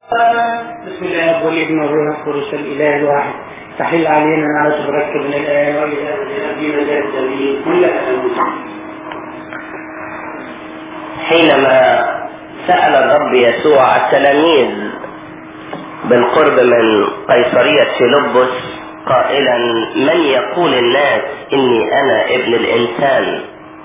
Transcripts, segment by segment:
بسم الله والابن والروح القدس الاله الواحد تحل علينا نعرف بركب من الان والى ابينا ذات الجليل كل حينما سأل الرب يسوع التلاميذ بالقرب من قيصرية فيلبس قائلا من يقول الناس اني انا ابن الانسان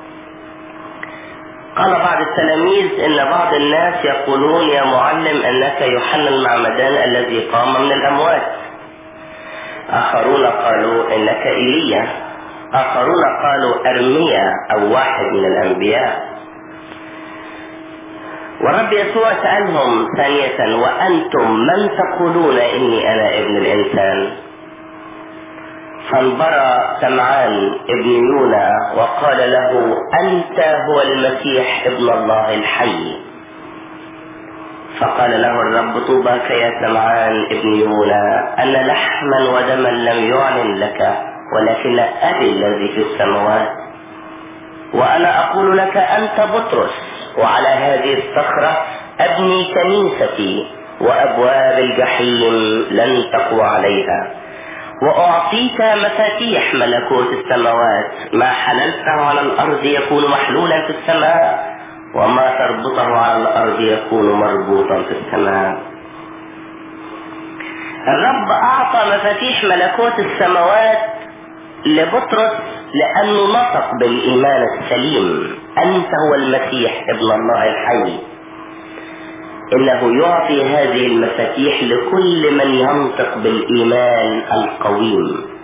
قال بعض التلاميذ ان بعض الناس يقولون يا معلم انك يوحنا المعمدان الذي قام من الاموات اخرون قالوا انك ايليا اخرون قالوا ارميا او واحد من الانبياء ورب يسوع سألهم ثانية وأنتم من تقولون إني أنا ابن الإنسان فانبرى سمعان ابن يونا وقال له أنت هو المسيح ابن الله الحي فقال له الرب طوباك يا سمعان ابن يونا أن لحما ودما لم يعلن لك ولكن أبي الذي في السماوات وأنا أقول لك أنت بطرس وعلى هذه الصخرة أبني كنيستي وأبواب الجحيم لن تقوى عليها وأعطيك مفاتيح ملكوت السماوات ما حللته على الأرض يكون محلولا في السماء وما تربطه على الأرض يكون مربوطا في السماء الرب أعطى مفاتيح ملكوت السماوات لبطرس لأنه نطق بالإيمان السليم أنت هو المسيح ابن الله الحي إنه يعطي هذه المفاتيح لكل من ينطق بالإيمان القويم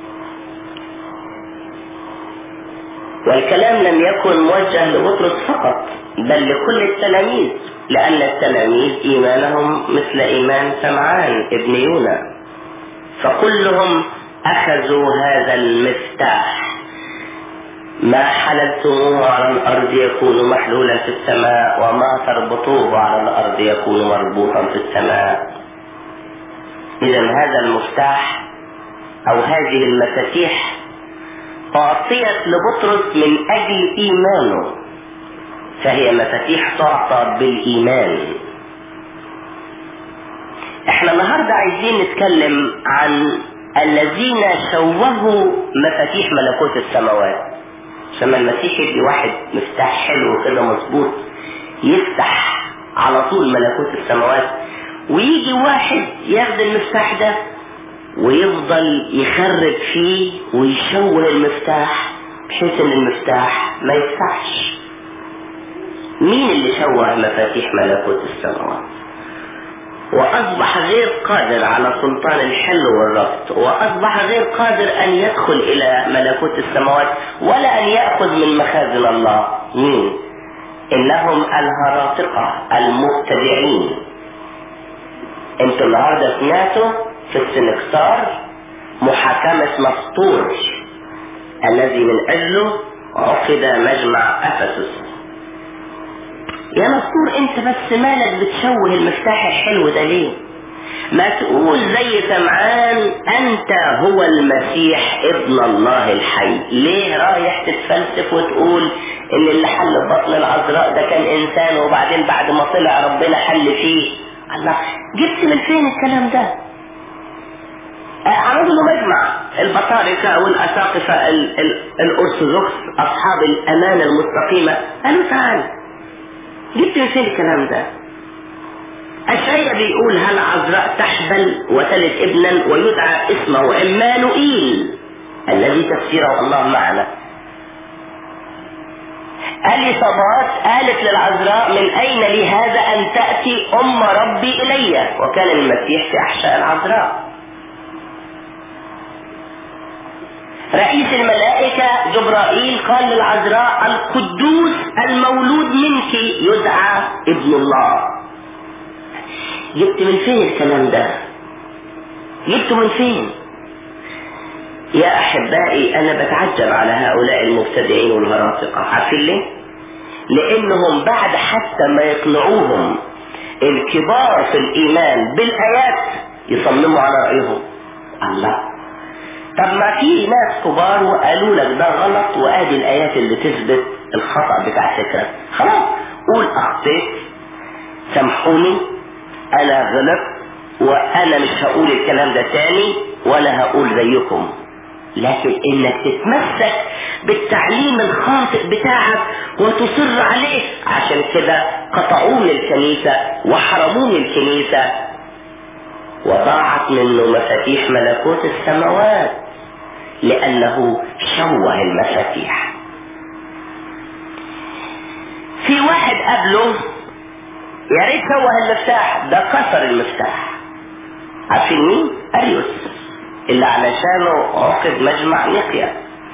والكلام لم يكن موجه لبطرس فقط بل لكل التلاميذ لأن التلاميذ إيمانهم مثل إيمان سمعان ابن يونا فكلهم أخذوا هذا المفتاح ما حللتموه على الأرض يكون محلولا في السماء وما تربطوه على الأرض يكون مربوطا في السماء إذا هذا المفتاح أو هذه المفاتيح أعطيت لبطرس من أجل إيمانه فهي مفاتيح تعطى بالإيمان احنا النهاردة عايزين نتكلم عن الذين شوهوا مفاتيح ملكوت السماوات لما المسيح يدي واحد مفتاح حلو كده مظبوط يفتح على طول ملكوت السماوات ويجي واحد ياخد المفتاح ده ويفضل يخرب فيه ويشوه المفتاح بحيث ان المفتاح ما يفتحش مين اللي شوه مفاتيح ملكوت السماوات وأصبح غير قادر على سلطان الحل والربط وأصبح غير قادر أن يدخل إلى ملكوت السماوات ولا أن يأخذ من مخازن الله مين؟ إنهم الهراطقة المبتدعين انتوا النهارده سمعتوا في السنكسار محاكمة مسطور الذي من أجله عقد مجمع أفسس يا مسطور انت بس مالك بتشوه المفتاح الحلو ده ليه ما تقول زي سمعان انت هو المسيح ابن الله الحي ليه رايح تتفلسف وتقول ان اللي حل بطن العذراء ده كان انسان وبعدين بعد ما طلع ربنا حل فيه الله جبت من فين الكلام ده عملوا له مجمع البطاركة والأساقفة الأرثوذكس أصحاب الأمانة المستقيمة قالوا تعال جبت من فين الكلام ده الشيء بيقول هل عذراء تحبل وتلد ابنا ويدعى اسمه عمانوئيل الذي تفسيره الله معنا اليصابات قالت للعذراء من اين لي هذا ان تأتي ام ربي الي وكان المسيح في احشاء العذراء رئيس الملائكة جبرائيل قال للعذراء القدوس المولود منك يدعى ابن الله جبت من فين الكلام ده جبته من فين يا احبائي انا بتعجب على هؤلاء المبتدعين والهراطقة عارفين ليه لانهم بعد حتى ما يقنعوهم الكبار في الايمان بالايات يصمموا على رايهم الله طب ما في ناس كبار وقالوا لك ده غلط وادي الايات اللي تثبت الخطأ بتاع فكرة خلاص قول اخطيت سامحوني انا غلطت وانا مش هقول الكلام ده تاني ولا هقول زيكم لكن انك تتمسك بالتعليم الخاطئ بتاعك وتصر عليه عشان كده قطعوني الكنيسة وحرموني الكنيسة وضاعت منه مفاتيح ملكوت السماوات لانه شوه المفاتيح في واحد قبله يا ريت شوه المفتاح ده كسر المفتاح عارفين مين؟ اريوس اللي علشانه عقد مجمع نقيا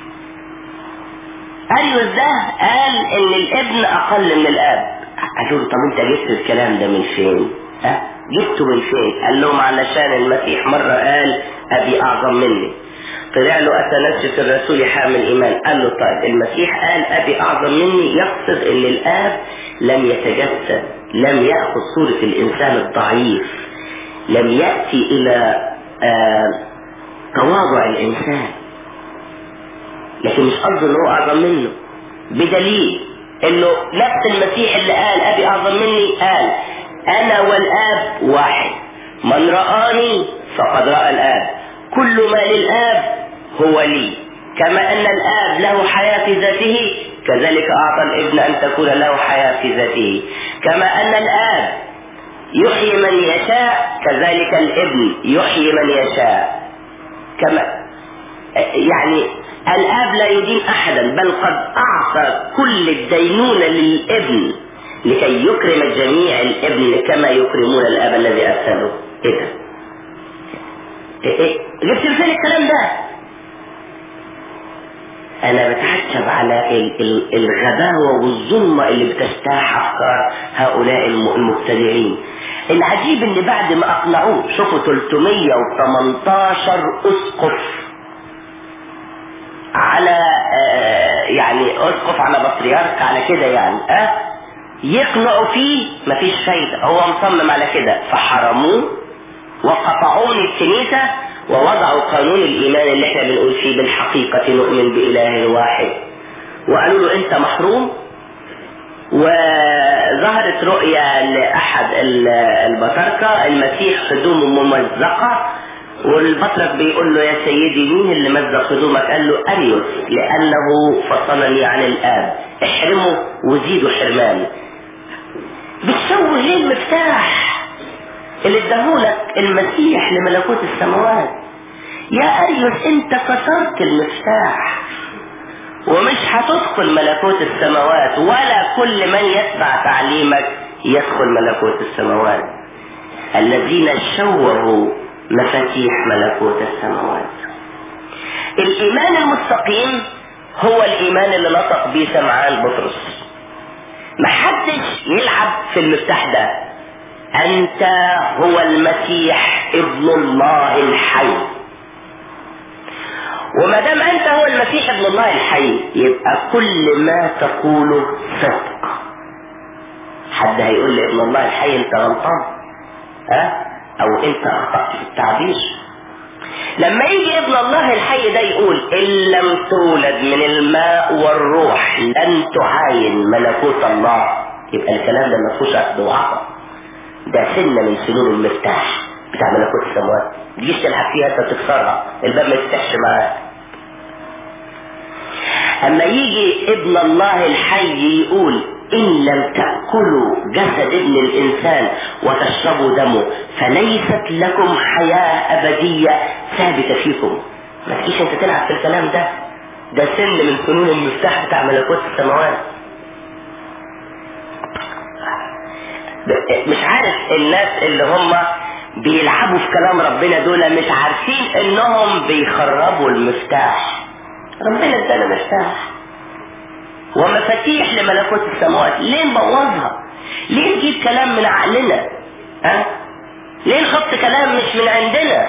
اريوس ده قال ان الابن اقل من الاب قالوا له طب انت جبت الكلام ده من فين؟ ها؟ جبته من فين؟ قال لهم علشان المسيح مرة قال ابي اعظم مني طلع له اثناسيوس الرسول حامل ايمان قال له طيب المسيح قال ابي اعظم مني يقصد ان الاب لم يتجسد لم ياخذ صوره الانسان الضعيف لم ياتي الى آه تواضع الانسان لكن مش قصده ان هو اعظم منه بدليل انه نفس المسيح اللي قال ابي اعظم مني قال انا والاب واحد من رآني فقد رأى الاب كل ما للاب هو لي كما ان الاب له حياة في ذاته كذلك اعطى الابن ان تكون له حياة في ذاته كما ان الاب يحيي من يشاء كذلك الابن يحيي من يشاء كما يعني الاب لا يدين احدا بل قد اعطى كل الدينونة للابن لكي يكرم جميع الابن كما يكرمون الاب الذي ارسله ايه ده إيه إيه؟ جبت فين الكلام ده انا بتعجب على ال- ال- الغباوة والظلمة اللي بتجتاح افكار هؤلاء الم- المبتدعين العجيب ان بعد ما اقنعوه شوفوا 318 اسقف على آه يعني اسقف على بطريرك على كده يعني اه يقنعوا فيه مفيش فايدة هو مصمم على كده فحرموه وقطعون الكنيسة ووضعوا قانون الإيمان اللي احنا بنقول فيه بالحقيقة نؤمن بإله واحد وقالوا له أنت محروم وظهرت رؤيا لأحد ال- البطاركة المسيح هدومه ممزقة والبطرك بيقول له يا سيدي مين اللي مزق هدومك قال له أريوس لأنه فصلني عن الآب احرمه وزيدوا حرمان بتسوي ليه المفتاح اللي اداهولك المسيح لملكوت السماوات يا أريوس انت كسرت المفتاح ومش هتدخل ملكوت السماوات ولا كل من يتبع تعليمك يدخل ملكوت السماوات الذين شوهوا مفاتيح ملكوت السماوات الإيمان المستقيم هو الإيمان اللي نطق به سمعان بطرس محدش يلعب في المفتاح ده أنت هو المسيح ابن الله الحي وما دام أنت هو المسيح ابن الله الحي يبقى كل ما تقوله صدق حد هيقول لي ابن الله الحي أنت غلطان ها أو أنت أخطأت في التعبير لما يجي ابن الله الحي ده يقول إن لم تولد من الماء والروح لن تعاين ملكوت الله يبقى الكلام ده ما فيهوش أخذ وعطاء ده سنة من سنون المفتاح بتاع ملكوت السماوات تجيش تلعب فيها انت تكسرها الباب ما يفتحش معاك اما يجي ابن الله الحي يقول ان لم تأكلوا جسد ابن الانسان وتشربوا دمه فليست لكم حياة ابدية ثابتة فيكم ما تجيش انت تلعب في الكلام ده ده سن من سنون المفتاح بتاع ملكوت السماوات مش عارف الناس اللي هم بيلعبوا في كلام ربنا دول مش عارفين انهم بيخربوا المفتاح ربنا ادانا مفتاح ومفاتيح لملكوت السماوات ليه نبوظها ليه نجيب كلام من عقلنا ها ليه نحط كلام مش من عندنا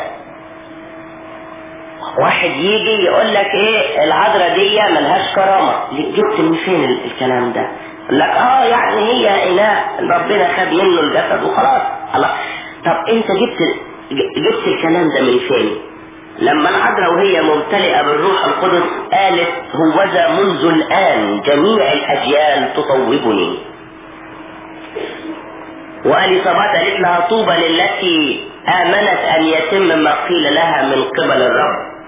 واحد يجي يقول لك ايه العذراء دي ملهاش كرامه جبت من فين ال- الكلام ده يقول لك اه يعني هي اناء ربنا خد منه الجسد وخلاص الله طب انت جبت ج- جبت الكلام ده من فين لما العذراء وهي ممتلئة بالروح القدس قالت هوذا منذ الآن جميع الأجيال تطوبني وأليصابات قالت لها طوبى للتي آمنت أن يتم ما قيل لها من قبل الرب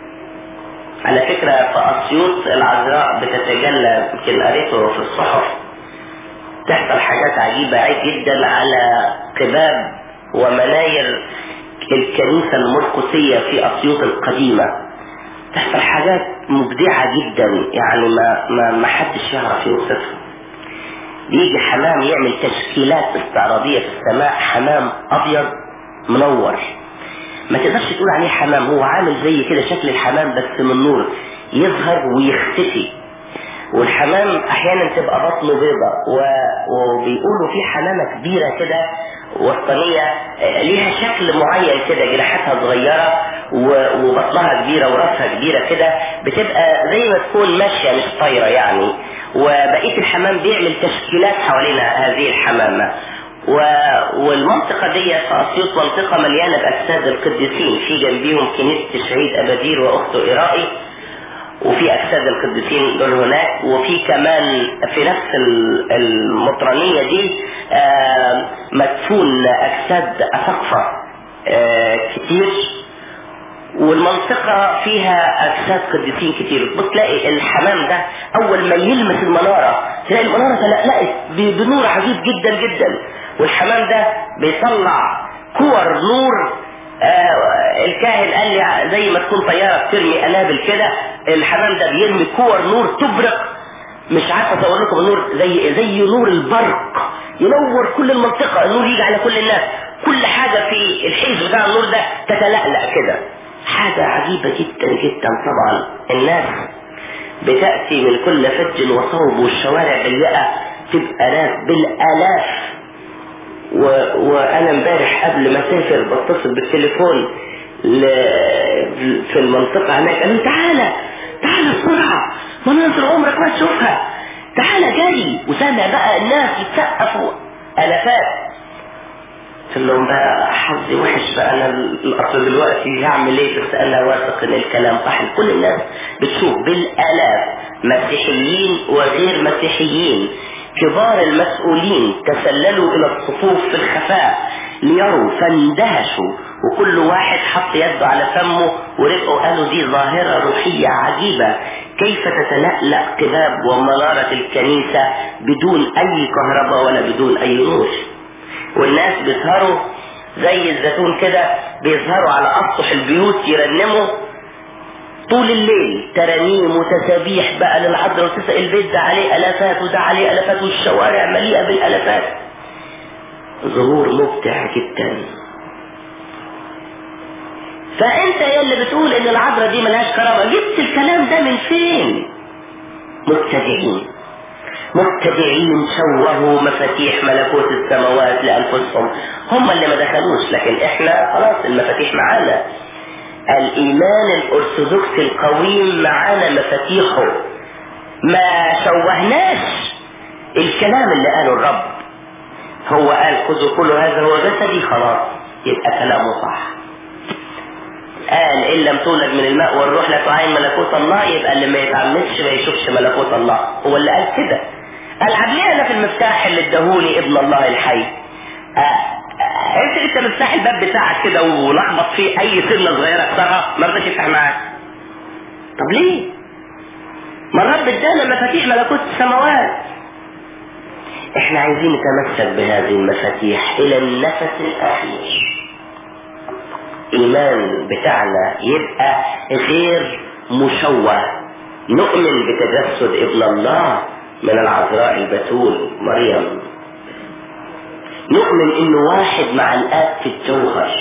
على فكرة في أسيوط العذراء بتتجلى يمكن قريته في الصحف تحصل حاجات عجيبة جدا على قباب ومناير الكنيسة المرقسية في أسيوط القديمة تحصل حاجات مبدعة جدا يعني ما ما ما حدش يعرف يوصفها يجي حمام يعمل تشكيلات استعراضية في السماء حمام أبيض منور ما تقدرش تقول عليه حمام هو عامل زي كده شكل الحمام بس من نور يظهر ويختفي والحمام احيانا تبقى بطنه بيضة و... وبيقولوا في حمامة كبيرة كده وسطانية ليها شكل معين كده جناحاتها صغيرة و... وبطنها كبيرة وراسها كبيرة كده بتبقى زي ما تكون ماشية مش طايرة يعني وبقية الحمام بيعمل تشكيلات حوالين هذه الحمامة و... والمنطقة دي في أسيوط منطقة مليانة بأجساد القديسين في جنبيهم كنيسة الشهيد أبادير وأخته إيرائي وفي أجساد القديسين دول هناك وفي كمان في نفس المطرانية دي مدفون أجساد أسقفة كتير والمنطقة فيها أجساد قديسين كتير بتلاقي الحمام ده أول ما يلمس المنارة تلاقي المنارة تلقلقت بنور عجيب جدا جدا والحمام ده بيطلع كور نور آه الكاهن قال لي زي ما تكون طيارة بترمي قنابل كده الحمام ده بيرمي كور نور تبرق مش عارفة اقول لكم النور زي زي نور البرق ينور كل المنطقة النور يجي على كل الناس كل حاجة في الحيز بتاع النور ده تتلألأ كده حاجة عجيبة جدا جدا طبعا الناس بتأتي من كل فج وصوب والشوارع ضيقة تبقى ناس بالآلاف و... وانا امبارح قبل ما اسافر بتصل بالتليفون ل... في المنطقة هناك قالوا تعالى تعالى بسرعة مناظر عمرك ما تشوفها تعالى جري وسامع بقى الناس يتسقفوا الافات قلت لهم بقى حظي وحش بقى انا الاصل دلوقتي هعمل ايه بس انا واثق ان الكلام صح كل الناس بتشوف بالالاف مسيحيين وغير مسيحيين كبار المسؤولين تسللوا الى الصفوف في الخفاء ليروا فاندهشوا وكل واحد حط يده على فمه ورجعوا قالوا دي ظاهرة روحية عجيبة كيف تتلألأ قباب ومنارة الكنيسة بدون أي كهرباء ولا بدون أي نور والناس بيظهروا زي الزيتون كده بيظهروا على أسطح البيوت يرنموا طول الليل ترانيم وتسابيح بقى للعذراء وتسأل البيت ده عليه ألافات وده عليه ألافات والشوارع مليئة بالألافات ظهور مبدع جدا فانت يا اللي بتقول ان العذراء دي ملهاش كرامة جبت الكلام ده من فين مبتدعين مبتدعين شوهوا مفاتيح ملكوت السماوات لأنفسهم هم اللي ما دخلوش لكن احنا خلاص المفاتيح معانا الإيمان الأرثوذكسي القويم معانا مفاتيحه ما شوهناش الكلام اللي قاله الرب هو قال خذوا كل هذا هو جسدي خلاص يبقى كلامه صح قال ان لم تولد من الماء والروح لا تعاين ملكوت الله يبقى اللي ما يتعمدش ما يشوفش ملكوت الله هو اللي قال كده قال عبلينا في المفتاح اللي اداهولي ابن الله الحي انت انت مفتاح الباب بتاعك كده ولخبط فيه اي سنه صغيره اكسرها ما رضاش يفتح معاك طب ليه؟ ما الرب ادانا مفاتيح ملكوت السماوات احنا عايزين نتمسك بهذه المفاتيح الى النفس الاخير ايمان بتاعنا يبقى غير مشوه نؤمن بتجسد ابن الله من العذراء البتول مريم نؤمن انه واحد مع الاب في الجوهر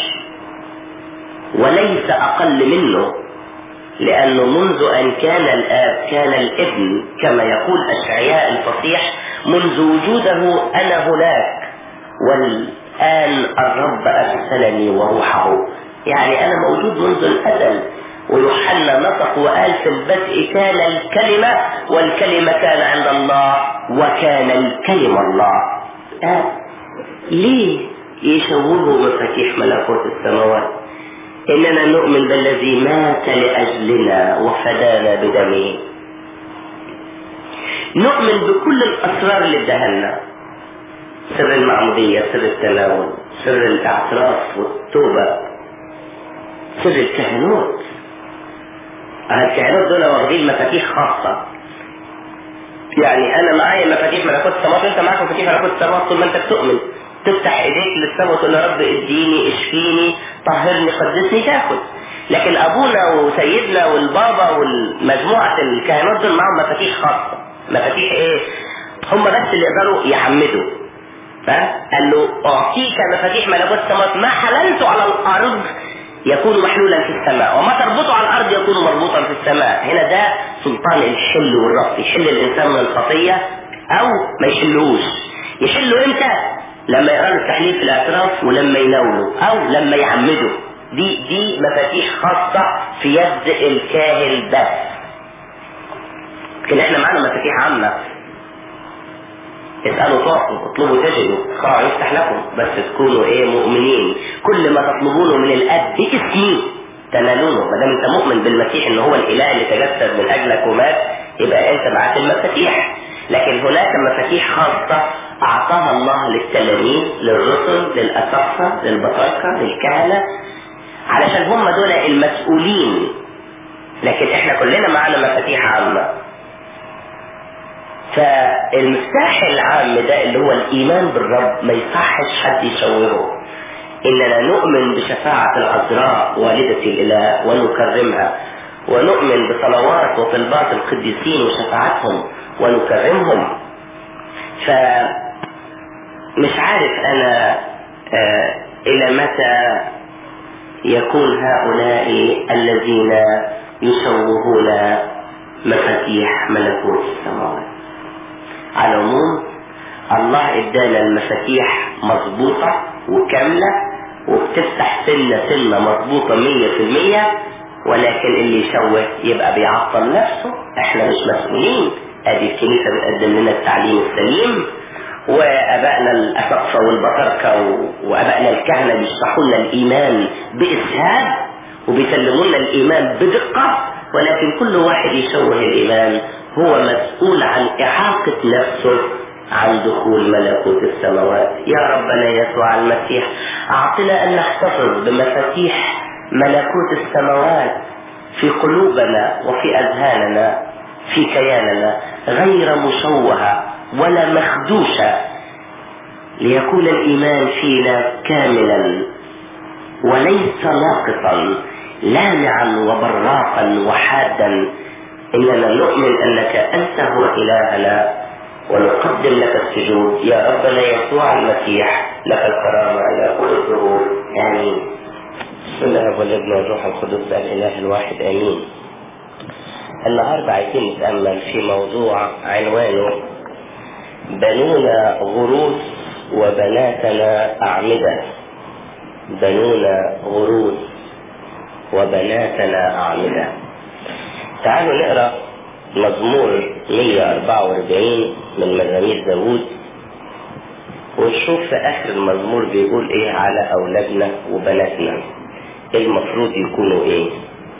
وليس اقل منه لانه منذ ان كان الاب كان الابن كما يقول اشعياء الفصيح منذ وجوده انا هناك والان الرب ارسلني وروحه يعني انا موجود منذ الازل ويوحنا نطق وقال في البدء كان الكلمة والكلمة كان عند الله وكان الكلمة الله آه. ليه يشوهوا مفاتيح ملكوت السماوات إننا نؤمن بالذي مات لأجلنا وفدانا بدمه نؤمن بكل الأسرار اللي ادهلنا سر المعمودية سر التناول سر الاعتراف والتوبة سر الكهنوت الكهنوت دول واخدين مفاتيح خاصة يعني انا معايا مفاتيح ملكوت السماوات وانت معاك مفاتيح ملكوت السماوات طول ما انت بتؤمن تفتح ايديك للسماء وتقول يا رب اديني اشفيني طهرني قدسني تاخد لكن ابونا وسيدنا والبابا والمجموعة الكهنوت دول معاهم مفاتيح خاصة مفاتيح ايه هم بس اللي يقدروا يعمدوا قال له اعطيك مفاتيح ملكوت السماوات ما حللت على الارض يكون محلولا في السماء وما تربطه على الارض يكون مربوطا في السماء هنا ده سلطان الحل والربط يحل الانسان من الخطيه او ما يحلوش يحله امتى لما يقرا له التحليل في الاعتراف ولما يناوله او لما يعمده دي دي مفاتيح خاصه في يد الكاهن بس لكن احنا معانا مفاتيح عامه اسألوا تعطوا اطلبوا تجدوا قاعوا يفتح لكم بس تكونوا ايه مؤمنين كل ما تطلبونه من الاب باسمي تنالونه ما دام انت مؤمن بالمسيح ان هو الاله اللي تجسد من اجلك ومات يبقى انت معاك المفاتيح لكن هناك مفاتيح خاصة اعطاها الله للتلاميذ للرسل للاساقفة للبطاركة للكهنة علشان هم دول المسؤولين لكن احنا كلنا معانا مفاتيح عامة فالمفتاح العام ده اللي هو الايمان بالرب ما يصحش حد يشوهه اننا نؤمن بشفاعة العذراء والدة الاله ونكرمها ونؤمن بصلوات وطلبات القديسين وشفاعتهم ونكرمهم ف مش عارف انا آه الى متى يكون هؤلاء الذين يشوهون مفاتيح ملكوت السماوات على العموم الله ادانا المفاتيح مظبوطة وكاملة وبتفتح سنة سنة مظبوطة مية في المية ولكن اللي يشوه يبقى بيعطل نفسه احنا مش مسؤولين ادي الكنيسة بتقدم لنا التعليم السليم وابائنا الاسقفة والبطركة وابائنا الكهنة بيشرحوا لنا الايمان باسهاب وبيسلموا لنا الايمان بدقة ولكن كل واحد يشوه الايمان هو مسؤول عن إعاقة نفسه عن دخول ملكوت السماوات يا ربنا يسوع المسيح أعطنا أن نحتفظ بمفاتيح ملكوت السماوات في قلوبنا وفي أذهاننا في كياننا غير مشوهة ولا مخدوشة ليكون الإيمان فينا كاملا وليس ناقصا لامعا وبراقا وحادا إننا نؤمن أنك أنت هو إلهنا ونقدم لك السجود يا ربنا يسوع المسيح لك الكرامة إلى كل الظهور آمين بسم الله والابن والروح القدس الإله الواحد آمين النهاردة عايزين نتأمل في موضوع عنوانه بنونا غروس وبناتنا أعمدة بنونا غروس وبناتنا أعمدة تعالوا نقرا مزمور 144 من مزامير داوود ونشوف في اخر المزمور بيقول ايه على اولادنا وبناتنا المفروض يكونوا ايه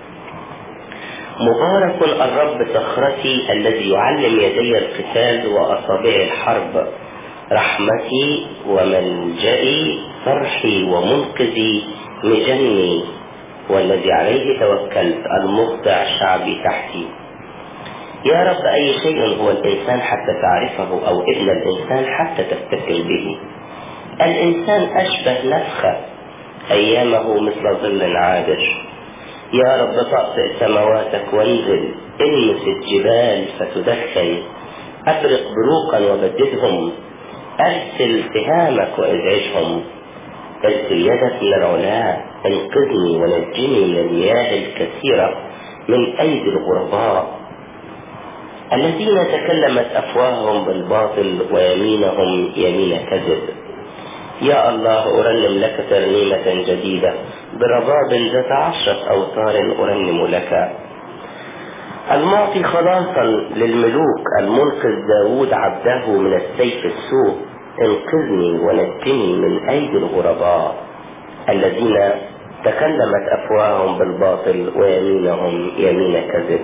مبارك الرب صخرتي الذي يعلم يدي القتال واصابع الحرب رحمتي وملجئي فرحي ومنقذي مجني والذي عليه توكلت المخضع شعبي تحتي يا رب أي شيء هو الإنسان حتى تعرفه أو ابن الإنسان حتى تفتكر به الإنسان أشبه نفخة أيامه مثل ظل عابر يا رب طأطئ سماواتك وانزل المس الجبال فتدخن أبرق بروقا وبددهم أرسل سهامك وازعجهم ارسل يدك من العلاء انقذني ونجني من المياه الكثيرة من أيدي الغرباء الذين تكلمت أفواههم بالباطل ويمينهم يمين كذب يا الله أرنم لك ترنيمة جديدة برباب ذات عشرة أوتار أرنم لك المعطي خلاصا للملوك المنقذ داود عبده من السيف السوء انقذني ونجني من أيدي الغرباء الذين تكلمت أفواههم بالباطل ويمينهم يمين كذب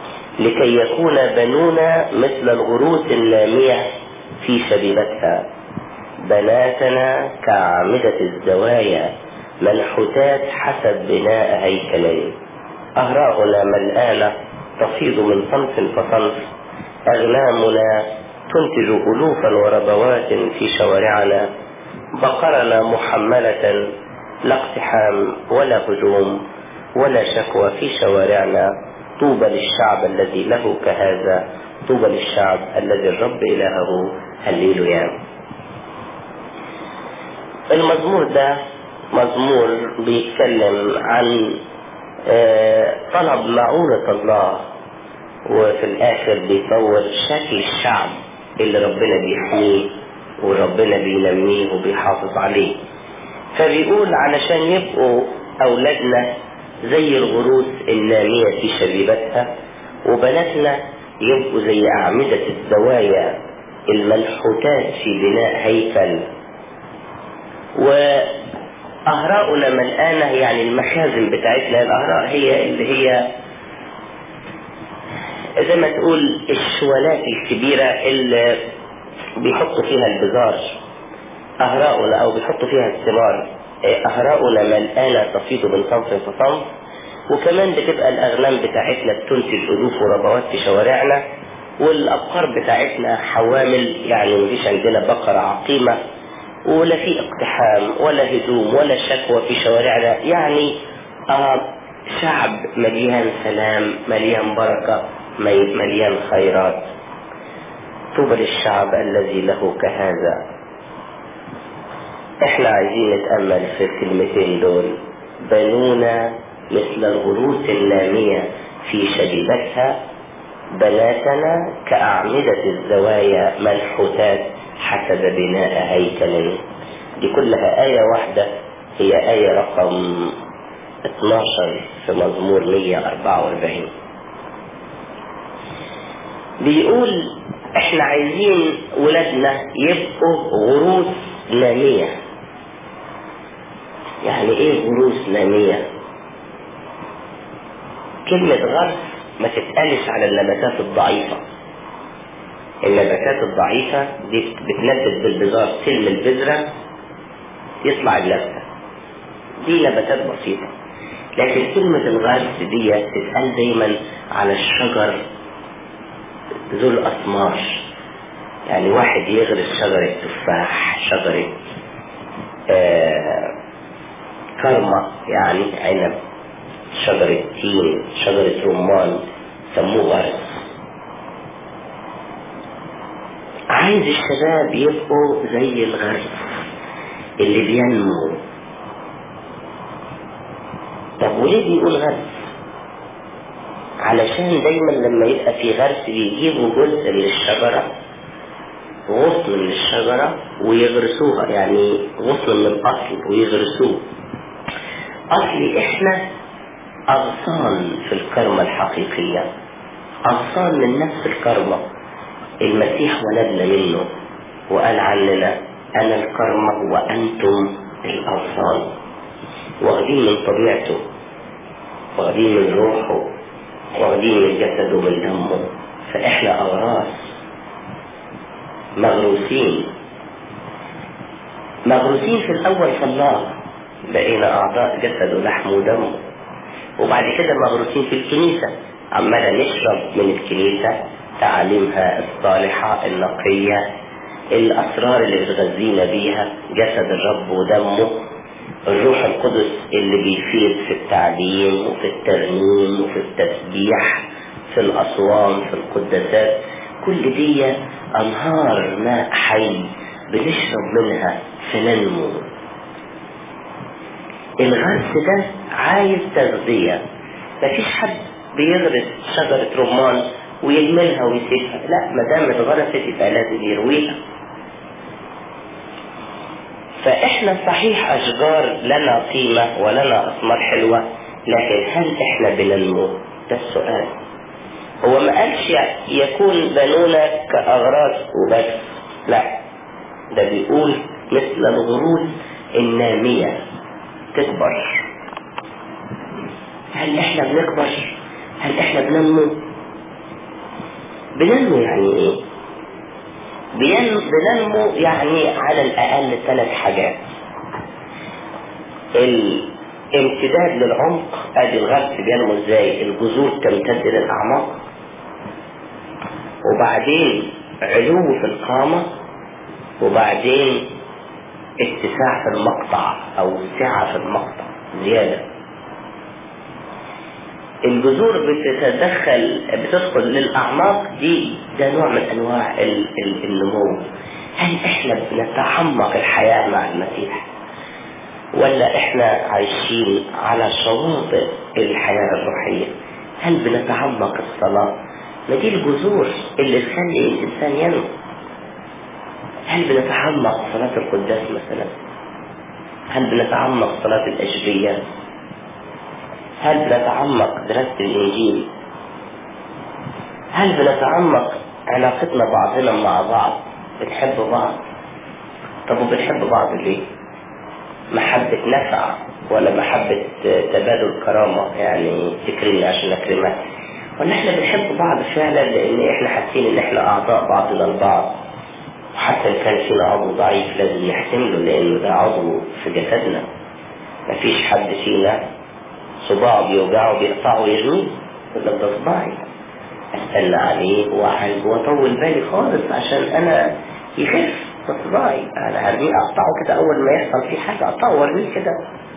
لكي يكون بنونا مثل الغروس النامية في شبيبتها بناتنا كأعمدة الزوايا منحوتات حسب بناء هيكلين أهراؤنا ملآنة تفيض من صنف فصنف أغنامنا تنتج ألوفا وربوات في شوارعنا بقرنا محملة لا اقتحام ولا هجوم ولا شكوى في شوارعنا طوبى للشعب الذي له كهذا طوبى للشعب الذي الرب إلهه هللويا المزمور ده مزمور بيتكلم عن طلب معونة الله وفي الآخر بيصور شكل الشعب اللي ربنا بيحميه وربنا بينميه وبيحافظ عليه فبيقول علشان يبقوا أولادنا زي الغروس النامية في شبيبتها وبناتنا يبقوا زي أعمدة الزوايا المنحوتات في بناء هيكل وأهراؤنا ملآنة يعني المخازن بتاعتنا الأهراء هي اللي هي زي ما تقول الشوالات الكبيرة اللي بيحطوا فيها البزار أهراؤنا أو بيحطوا فيها الثمار أهراؤنا ملآنة تفيض من صنف لصنف وكمان بتبقى الأغنام بتاعتنا بتنتج ألوف وربوات في شوارعنا والأبقار بتاعتنا حوامل يعني مفيش عندنا بقرة عقيمة ولا في اقتحام ولا هدوم ولا شكوى في شوارعنا يعني آه شعب مليان سلام مليان بركة مليان خيرات طوبى للشعب الذي له كهذا احنا عايزين نتأمل في الكلمتين دول بنونا مثل الغروس النامية في شبيبتها بناتنا كأعمدة الزوايا منحوتات حسب بناء هيكل دي كلها آية واحدة هي آية رقم 12 في مزمور 144 بيقول احنا عايزين ولادنا يبقوا غروس نامية يعني ايه غروس نامية كلمة غرس ما تتقالش على النباتات الضعيفة النباتات الضعيفة دي بتنبت بالبذار سلم البذرة يطلع النبتة دي نباتات بسيطة لكن كلمة الغرس دي تتقال دايما على الشجر ذو الأثمار يعني واحد يغرس شجرة تفاح شجرة آه كرمة يعني عنب شجرة تين شجرة رمان سموه غرس عايز الشباب يبقوا زي الغرس اللي بينمو طب وليه بيقول غرس علشان دايما لما يبقى في غرس بيجيبوا جزء من الشجرة غصن من الشجرة ويغرسوها يعني غصن من الأصل ويغرسوه أصل إحنا أغصان في الكرمة الحقيقية أغصان من نفس الكرمة المسيح ولدنا منه وقال عننا أنا الكرمة وأنتم الأغصان واخدين من طبيعته واخدين من روحه واخدين من جسده ومن دمه فإحنا أغراس مغروسين مغروسين في الأول في الله بقينا أعضاء جسد ولحم ودم وبعد كده مغروسين في الكنيسة عمالة نشرب من الكنيسة تعاليمها الصالحة النقية الأسرار اللي بتغذينا بيها جسد الرب ودمه الروح القدس اللي بيفيد في التعليم وفي الترنيم وفي التسبيح في الأصوام في القداسات كل دي أنهار ماء حي بنشرب منها فننمو الغرس ده عايز تغذية مفيش حد بيغرس شجرة رمان ويهملها ويسيبها لا ما دام اتغرست يبقى لازم يرويها فاحنا صحيح اشجار لنا قيمة ولنا اثمار حلوة لكن هل احنا بننمو ده السؤال هو ما قالش يكون بنونا كأغراض وبس لا ده بيقول مثل الغروس النامية تكبر هل احنا بنكبر هل احنا بننمو بننمو يعني ايه بين- بننمو يعني على الأقل ثلاث حاجات الامتداد للعمق ادي الغرس بينمو ازاي الجذور تمتد للأعماق وبعدين علو في القامة وبعدين اتساع في المقطع او سعة في المقطع زيادة الجذور بتتدخل بتدخل للأعماق دي ده نوع من أنواع ال- ال- النمو هل احنا بنتعمق الحياة مع المسيح ولا احنا عايشين على شواطئ الحياة الروحية هل بنتعمق الصلاة ما دي الجذور اللي تخلي الإنسان ينمو هل بنتعمق صلاة القداس مثلا هل بنتعمق صلاة الأشبية هل بنتعمق دراسة الإنجيل هل بنتعمق علاقتنا بعضنا مع بعض بنحب بعض طب وبنحب بعض ليه محبة نفع ولا محبة تبادل كرامة يعني تكرمني عشان أكرمك ولا احنا بنحب بعض فعلا لأن احنا حاسين إن احنا أعضاء بعضنا البعض وحتى إن كان فينا عضو ضعيف لازم نحتمله لأنه ده عضو في جسدنا مفيش حد فينا صباعه بيوجعه بيقطعه ويرميه يقول لك ده صباعي استنى عليه واعالجه واطول بالي خالص عشان انا يخف ده صباعي انا هرميه اقطعه كده اول ما يحصل فيه حاجه اقطعه وارميه كده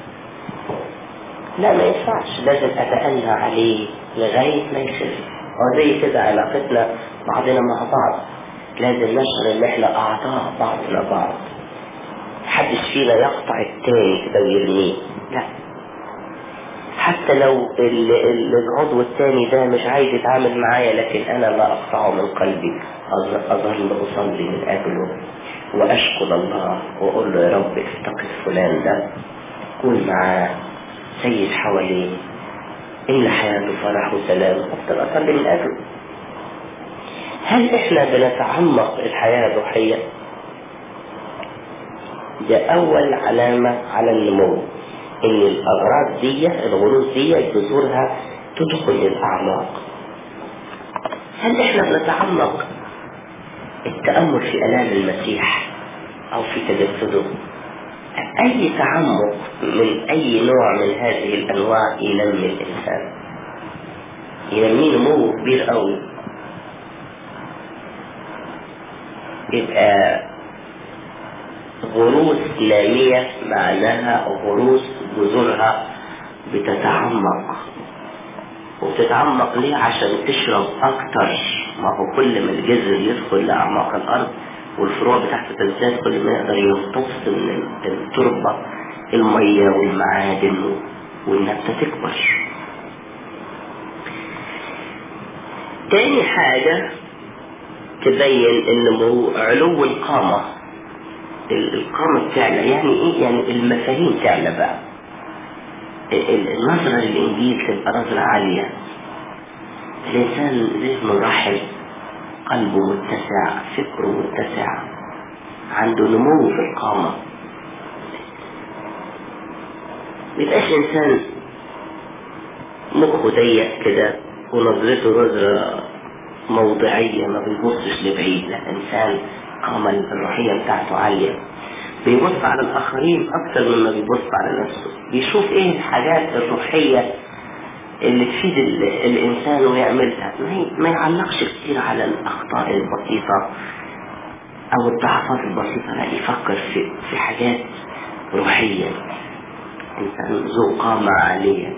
لا ما ينفعش لازم اتأنى عليه لغاية ما يخف هو زي كده علاقتنا بعضنا مع بعض لازم نشعر ان احنا اعضاء بعضنا بعض محدش فينا يقطع التاني كده ويرميه لا حتى لو ال- ال- العضو الثاني ده مش عايز يتعامل معايا لكن انا لا اقطعه من قلبي أظ- اظل اصلي من اجله واشكر الله واقول له يا رب افتقد فلان ده كون معاه سيد حواليه املى حياته فرح وسلام افضل اصلي من اجله هل احنا بنتعمق الحياه الروحيه ده اول علامه على النمو ان الاغراض دي الغروز دي جذورها تدخل الاعماق هل احنا بنتعمق التامل في الام المسيح او في تجسده اي تعمق من اي نوع من هذه الانواع ينمي الانسان ينميه نمو كبير قوي يبقى غروس نامية معناها غروس جذورها بتتعمق وبتتعمق ليه عشان تشرب اكتر ما هو كل ما الجذر يدخل لاعماق الارض والفروع بتاعته تزداد كل ما يقدر يمتص من التربة المية والمعادن والنبتة تكبر تاني حاجة تبين النمو علو القامة ال- القامة تعلى يعني ايه يعني المفاهيم تعلى بقى ال- ال- النظرة للإنجيل تبقى نظرة عالية الإنسان ذهنه رحب قلبه متسع فكره متسع عنده نمو في القامة ميبقاش إنسان مخه ضيق كده ونظرته نظرة موضعية ما بيبصش لبعيد لا إنسان القامة الروحية بتاعته عالية بيبص على الآخرين أكتر مما بيبص على نفسه بيشوف إيه الحاجات الروحية اللي تفيد ال- الإنسان ويعملها ما ي- ما يعلقش كتير على الأخطاء البسيطة أو الضعفات البسيطة لا يفكر في في حاجات روحية إنسان ذو قامة عالية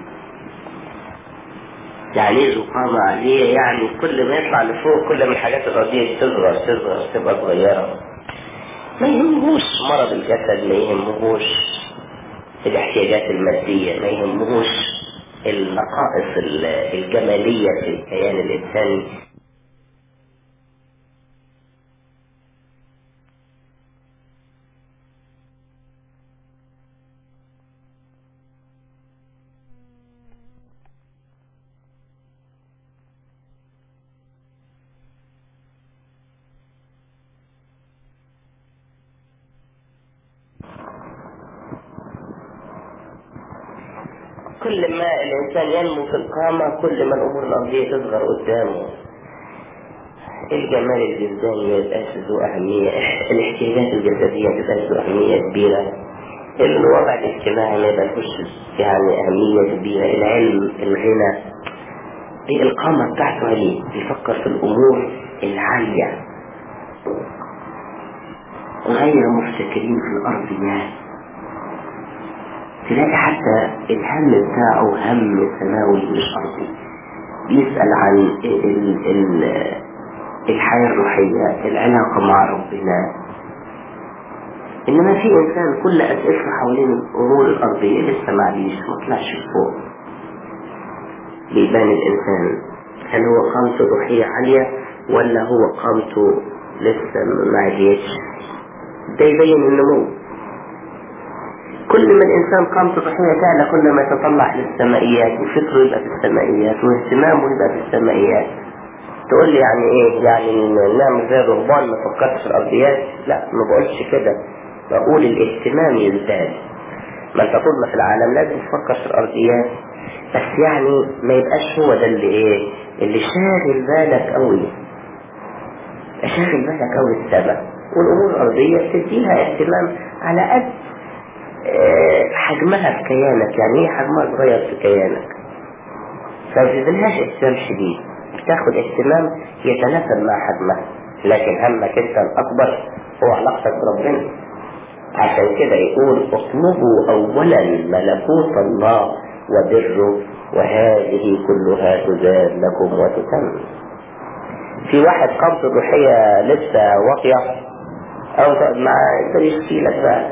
يعني ايه ذو قامة عالية يعني كل ما يطلع لفوق كل ما الحاجات الأرضية تصغر تصغر تبقى صغيرة ما يهمهوش مرض الجسد ما يهمهوش الاحتياجات المادية ما يهمهوش النقائص ال- الجمالية في الكيان الإنساني كل ما الإنسان ينمو في القامة كل ما الأمور الأرضية تصغر قدامه الجمال الجسداني ما يبقاش ذو أهمية الاحتياجات الجسدية ما تبقاش ذو أهمية كبيرة الوضع الاجتماعي ما يبقاش يعني أهمية كبيرة العلم الغنى القامة بتاعته عليه بيفكر في الأمور العالية غير مفتكرين في الأرضيات تلاقي حتى الهم بتاعه هم سماوي مش أرضي بيسأل عن ال ال الحياة الروحية العلاقة مع ربنا إنما في إنسان كل أسئلته حوالين الأمور الأرضية لسه ما عديش ما طلعش فوق بيبان الإنسان هل هو قامته روحية عالية ولا هو قامته لسه ما عديتش ده يبين النمو كل ما الإنسان قامته روحية تعلى كل ما يتطلع للسمائيات وفكره يبقى في السمائيات واهتمامه يبقى في السمائيات تقول لي يعني ايه يعني نعمل زي الرهبان ما فكرتش في الارضيات لا ما بقولش كده بقول الاهتمام يزداد ما انت طول ما في العالم لازم تفكر في الارضيات بس يعني ما يبقاش هو ده اللي ايه اللي شاغل بالك قوي شاغل بالك قوي السماء والامور الارضيه بتديها اهتمام على قد اه حجمها في كيانك يعني ايه حجمها صغير في كيانك فما بتديلهاش اهتمام شديد بتاخد اهتمام يتناسب مع حجمها لكن همك انت الاكبر هو علاقتك بربنا عشان كده يقول اطلبوا اولا ملكوت الله وبره وهذه كلها تزاد لكم وتتم في واحد قامته الروحية لسه واطية او تقعد معاه يقدر يشكي لك بقى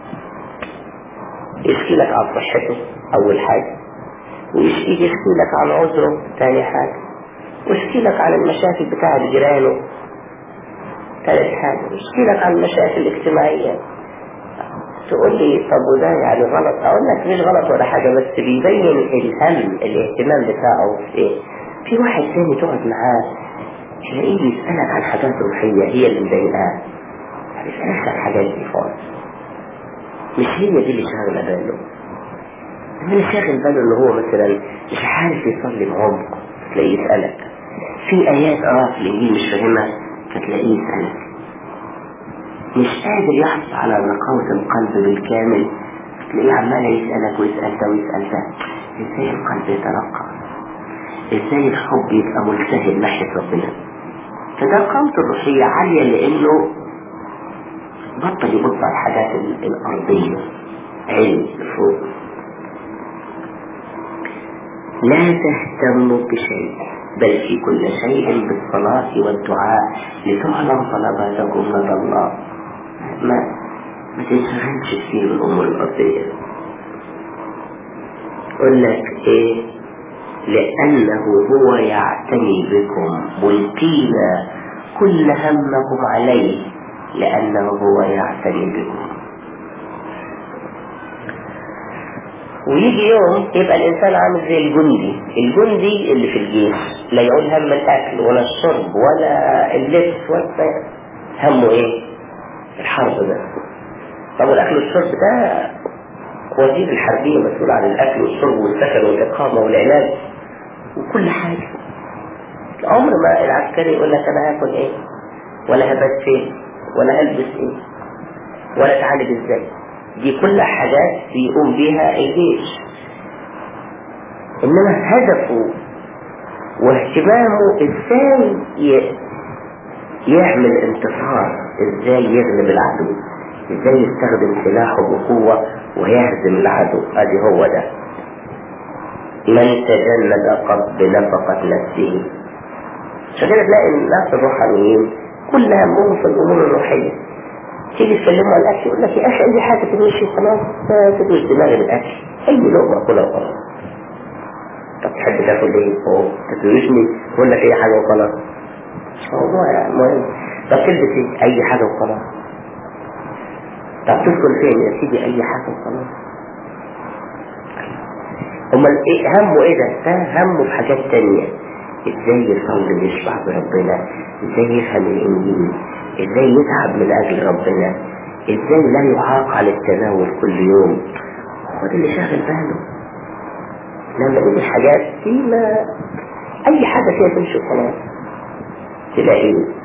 يشكي لك عن صحته اول حاجة ويشكي يشكي لك عن عذره تاني حاجة ويشكي لك عن المشاكل بتاعت جيرانه ثالث حاجة يشكي لك عن المشاكل الاجتماعية تقول لي طب وده يعني غلط اقول لك مش غلط ولا حاجة بس بيبين الهم الاهتمام بتاعه في ايه في واحد تاني تقعد معاه تلاقيه بيسألك عن حاجات روحية هي اللي مضايقاه ما بيسألكش عن حاجات دي خالص مش هي دي اللي شاغلة باله اللي شاغل باله اللي هو مثلا مش عارف يصلي بعمق تلاقيه يسألك في آيات اه في الإنجيل مش فاهمها فتلاقيه يسألك مش قادر يحصل على نقاوة القلب بالكامل تلاقيه عمال يسألك ويسأل ده ويسأل ده ازاي القلب يترقى ازاي الحب يبقى ملتهب ناحية ربنا فده قامته الروحية عالية لانه بطل يبص على الحاجات الارضية علم فوق لا تهتموا بشيء بل في كل شيء بالصلاة والدعاء لتعلم طلباتكم لدى الله ما ما تنشغلش كتير بالأمور الأرضية يقول لك إيه لأنه هو يعتني بكم ملقين كل همكم عليه لأنه هو يعتني بكم ويجي يوم يبقى الإنسان عامل زي الجندي الجندي اللي في الجيش لا يعود هم الأكل ولا الشرب ولا اللبس ولا همه إيه الحرب ده طب الأكل والشرب ده وزير الحربية مسؤول عن الأكل والشرب والسكن والإقامة والعلاج وكل حاجة عمر ما العسكري يقول لك أنا هاكل إيه ولا هبات فين ولا هلبس إيه ولا اتعالج إزاي دي كل حاجات بيقوم بيها الجيش إنما هدفه واهتمامه إزاي يعمل انتصار إزاي يغلب العدو إزاي يستخدم سلاحه بقوة ويهزم العدو ادي هو ده من تجند قد بنفقة نفسه عشان كده تلاقي الناس الروحانيين كل همهم في الامور الروحية تيجي تكلموا عن الاكل يقول لك يا اخي اي حاجة تمشي خلاص تدوش دماغي بالاكل اي لقمة كلها وخلاص طب تحب تاكل ايه؟ اوه تدوشني يقول لك اي حاجة وخلاص مش موضوع يعني مهم طب تلبس ايه؟ اي حاجة وخلاص طب تدخل فين يا سيدي اي حاجة وخلاص امال ايه همه ايه ده ده همه في حاجات تانية ازاي يصلي ويشبع بربنا ازاي يفهم الانجيل ازاي يتعب من اجل ربنا ازاي لا يعاق على التناول كل يوم هو ده اللي شاغل باله لما نقول الحاجات دي ما اي حاجة فيها تمشي وخلاص تلاقيه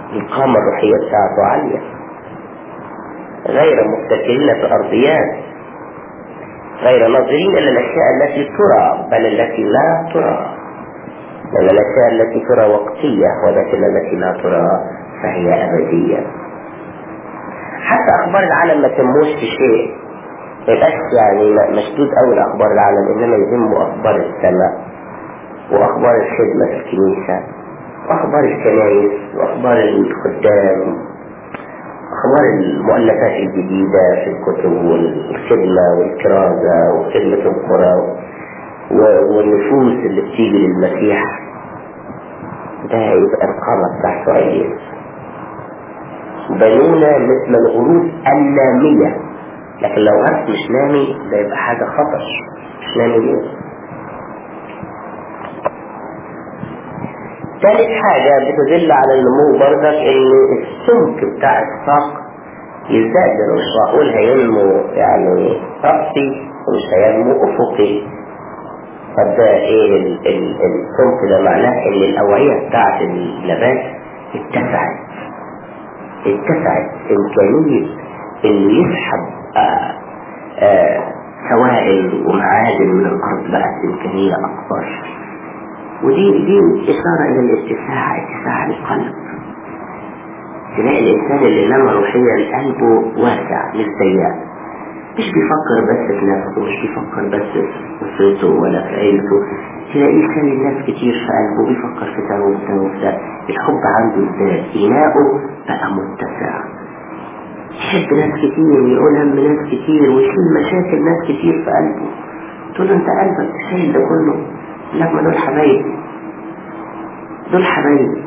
القامة الروحية بتاعته عالية غير متكلين في أرضيات غير ناظرين إلى الأشياء التي ترى بل التي لا ترى لأن الأشياء التي ترى وقتية ولكن التي لا ترى فهي أبدية حتى أخبار العالم ما تموش في شيء ما يبقاش يعني مشدود أوي لأخبار العالم إنما يهمه أخبار السماء وأخبار الخدمة في الكنيسة وأخبار الكنائس وأخبار الخدام أخبار المؤلفات الجديدة في الكتب والخدمة والكرازة وخدمة القرى والنفوس اللي بتيجي للمسيح ده يبقى القامة بتاعته عالية بنونا مثل الغروب النامية لكن لو غرس مش نامي ده يبقى حاجة خطر مش نامي ليه ثالث حاجة بتدل على النمو برضك ان السمك بتاع الساق يزداد مش معقول هينمو يعني رأسي ومش هينمو افقي طب ده ايه ال- ال- السمك ده معناه ان الاوعية بتاعت النبات اتسعت اتسعت امكانية انه يسحب آه آه سوائل ومعادن من الارض بقت امكانية اكبر ودي دي اشارة الى الاتساع اتساع القلب تلاقي الانسان اللي نمى روحيا قلبه واسع مش ضيق مش بيفكر بس في نفسه مش بيفكر بس في اسرته ولا في عيلته تلاقيه شايل ناس كتير في قلبه بيفكر في ده وفي ده وفي ده الحب عنده ازداد إناؤه بقى متسع يحب ناس كتير ويقول هم ناس كتير ويشيل مشاكل ناس كتير في قلبه تقول له انت قلبك شايل ده كله لك ما دول حبايبي دول حبايبي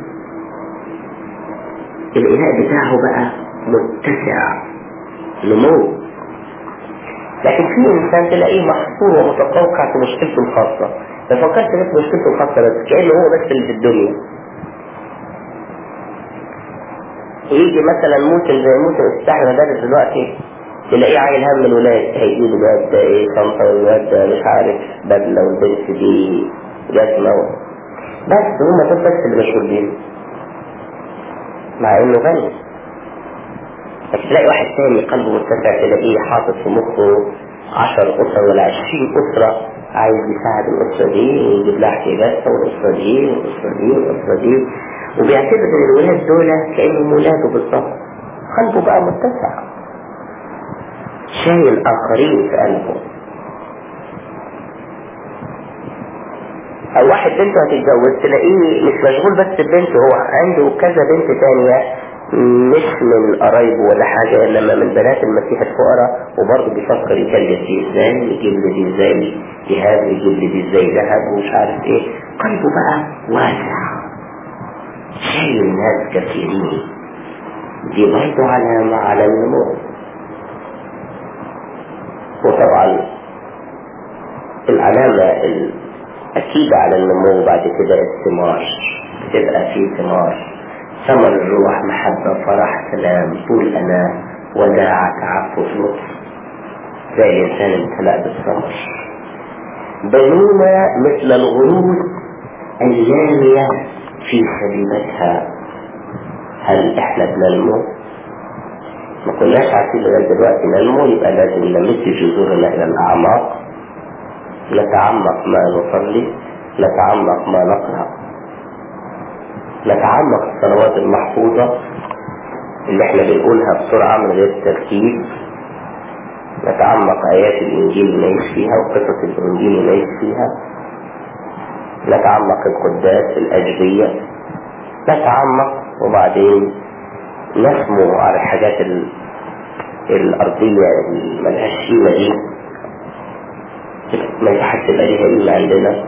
الإناء بتاعه بقى متسع نمو لكن في إنسان تلاقيه محصور ومتقوقع في مشكلته الخاصة ما فكرت بس مشكلته الخاصة بس كأنه هو بس اللي في الدنيا ويجي مثلا موسم زي موسم افتتاح المدارس دلوقتي تلاقيه عايل هم الولاد هيجيب الواد ده ايه شنطة والواد ده مش عارف بدلة والبنت دي جزمة و... بس هما دول بس اللي مشغولين مع انه غني لكن تلاقي واحد تاني قلبه متسع تلاقيه حاطط في مخه عشر أسر ولا عشرين أسرة عايز يساعد الأسرة دي ويجيب لها احتياجاتها والأسرة دي والأسرة دي والأسرة دي وبيعتبر ان الولاد دول كأنهم ولاده بالظبط قلبه بقى متسع شايل آخرين في قلبه أو واحد بنته هتتجوز تلاقيه مش مشغول بس ببنته هو عنده كذا بنت تانية مش من قرايبه ولا حاجة إنما من بنات المسيح الفقراء وبرضه بيفكر يكلف دي ازاي يجيب لي دي ازاي جهاز يجيب لي دي ازاي ذهب ومش عارف ايه قلبه بقى واسع شايل ناس كثيرين دي برضه علامة على النمو وطبعا العلامة الأكيدة على النمو بعد كده الثمار بتبقى فيه ثمار ثمر الروح محبة فرح سلام طول أنا وداع تعفف لطف زي الإنسان امتلأ بالثمر بينما مثل الغروب النامية في سليمتها هل احنا بننمو؟ ما كناش عارفين لغاية دلوقتي ننمو يبقى لازم نمد جذورنا إلى الأعماق نتعمق ما نصلي نتعمق ما نقرأ نتعمق الصلوات المحفوظة اللي احنا بنقولها بسرعة من غير ترتيب نتعمق آيات الإنجيل ونعيش فيها وقصص الإنجيل ونعيش فيها نتعمق القداس الأجبية نتعمق وبعدين نسمو على الحاجات ال... الأرضية اللي ملهاش قيمة دي ما ينفعش تبقى ليها قيمة عندنا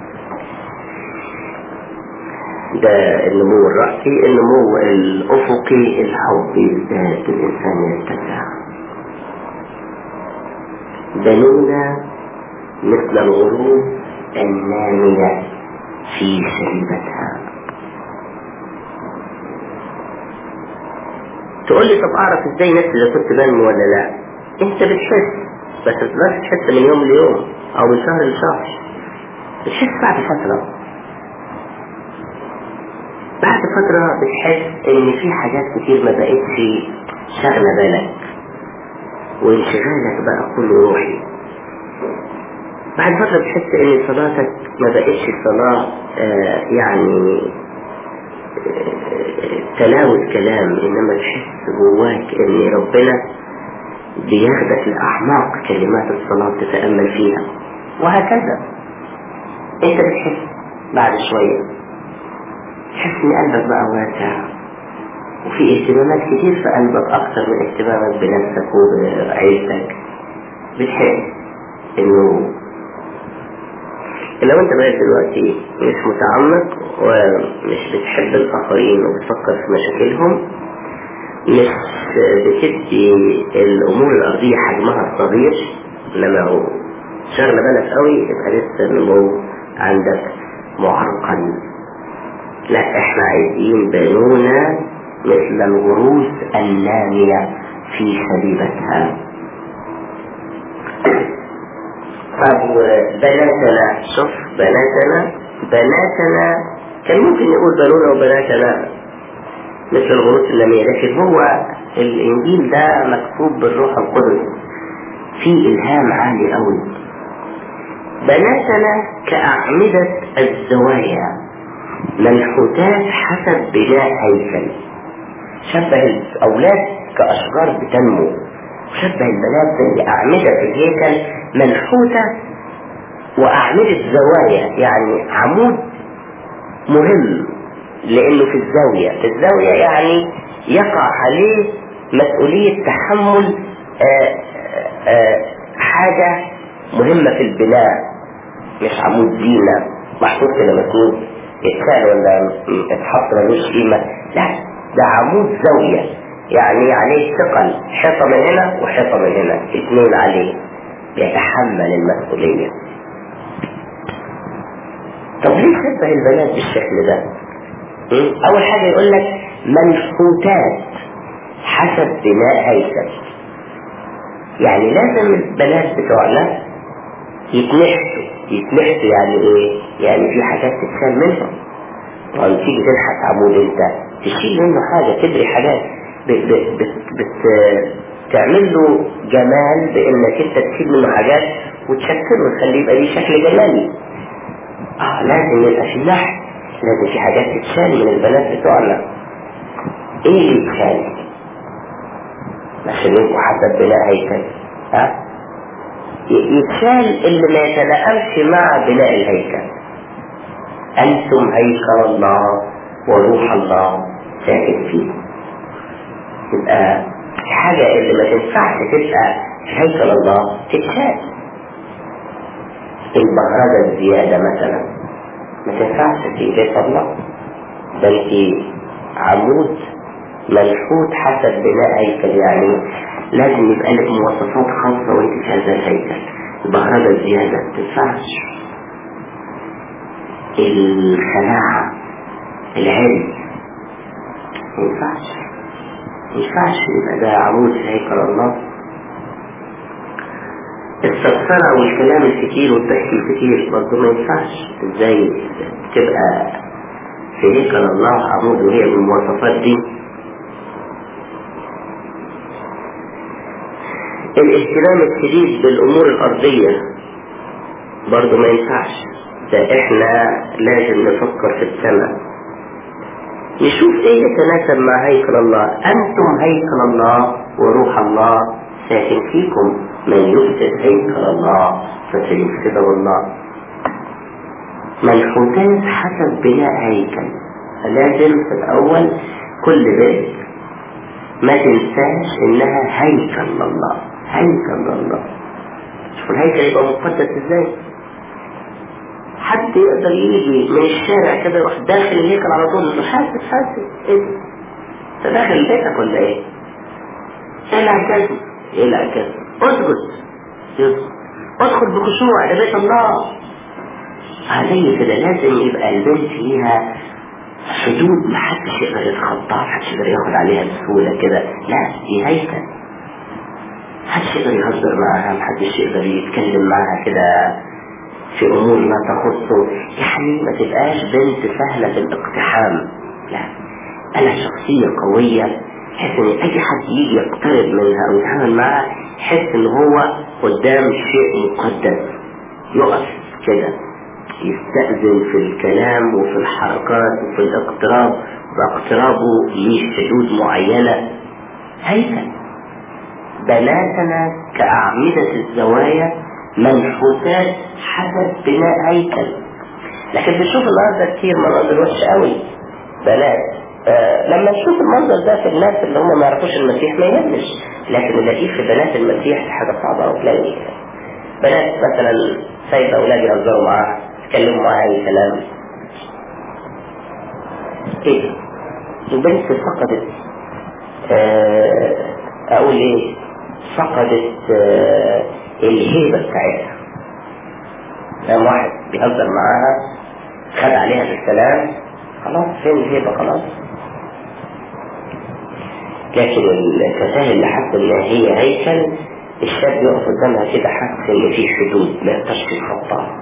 ده النمو الرأسي النمو الأفقي الحب يزداد الإنسان يتسع بنونا مثل الغروب النامية في شريبتها تقول لي طب اعرف ازاي نفسي اذا كنت بنمو ولا لا انت بتحس بس ما تحس من يوم ليوم او من شهر لشهر بتحس بعد فترة بعد فترة بتحس ان في حاجات كتير ما بقتش شغلة بالك وانشغالك بقى كله روحي بعد فترة بتحس ان صلاتك ما بقتش صلاة آه يعني آه تلاوة كلام انما تحس جواك ان ربنا بياخدك لأعماق كلمات الصلاة تتأمل فيها وهكذا انت بتحس بعد شوية تحس ان قلبك بقى واسع وفي اهتمامات كتير في قلبك اكتر من اهتمامك بنفسك وبعيلتك بتحس انه لو انت بقيت دلوقتي مش متعمق ومش بتحب الاخرين وبتفكر في مشاكلهم مش بتدي الامور الارضية حجمها الصغير انما لو شغل بالك قوي يبقى لسه النمو عندك معرقل لا احنا عايزين بنونا مثل الغروس النامية في شبيبتها طب بناتنا شوف بناتنا بناتنا كان ممكن يقول بنونا وبناتنا مثل الغروس النامية لكن هو الانجيل ده مكتوب بالروح القدس في الهام عالي قوي بناتنا كأعمدة الزوايا منحوتات حسب بناء هيكل شبه الأولاد كأشجار بتنمو شبه البنات زي أعمدة في الهيكل منحوتة وأعمدة زوايا يعني عمود مهم لأنه في الزاوية في الزاوية يعني يقع عليه مسؤولية تحمل آآ آآ حاجة مهمة في البناء مش عمود زينة محطوط كده مسنود يتسال ولا اتحط ملوش قيمة لا ده عمود زاوية يعني عليه ثقل حيطة من هنا وحيطة من هنا اثنين عليه بيتحمل المسؤولية طب ليه شبه البنات بالشكل ده اول حاجة يقول لك منحوتات حسب بناء هيكل يعني لازم البنات بتوعنا يتنحتوا يتنحتوا يعني ايه يعني في حاجات تتشال منهم وان تيجي تنحت عمود انت تشيل منه حاجة تدري حاجات بت بت بت تعمل له جمال بانك انت تشيل منه حاجات وتشكله وتخليه يبقى ليه شكل جمالي اه لازم يبقى في نحت لازم في حاجات تتشال من البنات بتوعنا ايه اللي يتشال عشان يبقوا حسب بناء هيكل ها يتشال اللي ما يتلائمش مع بناء الهيكل انتم هيكل الله وروح الله ساكن فيه يبقى الحاجة اللي ما تنفعش تبقى في هيكل الله تتشال البهرجة الزيادة مثلا ما تنفعش في بيت الله ده انت عمود منحوت حسب بناء هيكل يعني لازم يبقى لك مواصفات خاصة وانت في هذا الهيكل البهرجة الزيادة ما تنفعش الخلاعة العلم ما ينفعش ما ينفعش يبقى ده عمود في هيكل الله السرسرة والكلام الكتير والضحك الكتير برضه ما ينفعش ازاي تبقى في هيكل الله عمود وهي بالمواصفات دي الاهتمام الشديد بالامور الارضية برضه ما ينفعش ده احنا لازم نفكر في السماء نشوف ايه يتناسب مع هيكل الله انتم هيكل الله وروح الله ساكن فيكم من يفسد هيكل الله فسيفسده الله منحوتات حسب بناء هيكل لازم في الاول كل بيت ما تنساش انها هيكل الله هيكل الله شوف الهيكل يبقى مقدس ازاي حد يقدر يجي من الشارع كده يروح داخل الهيكل على طول يقول حاسب حاسب ايه ده؟ انت داخل بيتك ولا ايه؟ اقلع الجزم اقلع الجزم اسجد يسجد ادخل بخشوع ده بيت الله هذه كده لازم يبقى البنت ليها حدود محدش يقدر يتخطاها محدش يقدر ياخد عليها بسهولة كده لا دي هيكل محدش يقدر يهزر معاها محدش يقدر يتكلم معاها كده في امور لا تخصه يعني ما تبقاش بنت سهلة في الاقتحام لا انا شخصية قوية بحيث ان اي حد يجي يقترب منها او يتعامل معها يحس ان هو قدام شيء مقدس يقف كده يستأذن في الكلام وفي الحركات وفي الاقتراب باقترابه ليه حدود معينة هيكل بناتنا كأعمدة الزوايا منحوتات حسب بناء هيكل لكن بنشوف النهارده كتير مناظر وحشة قوي بنات آه لما نشوف المنظر ده في الناس اللي هم ما يعرفوش المسيح ما يهمش لكن نلاقيه في بنات المسيح حاجة صعبة أو تلاقي بنات مثلا سايبة أولاد يهزروا معاها يتكلموا معاها أي كلام إيه البنت فقدت آه أقول إيه فقدت آه الهيبة بتاعتها قام واحد بيهزر معاها خد عليها بالكلام خلاص فين الهيبة خلاص لكن الفتاة اللي حاسة ان هي هيكل الشاب يقف قدامها كده حاسس ان في حدود ما يقدرش يتخطاها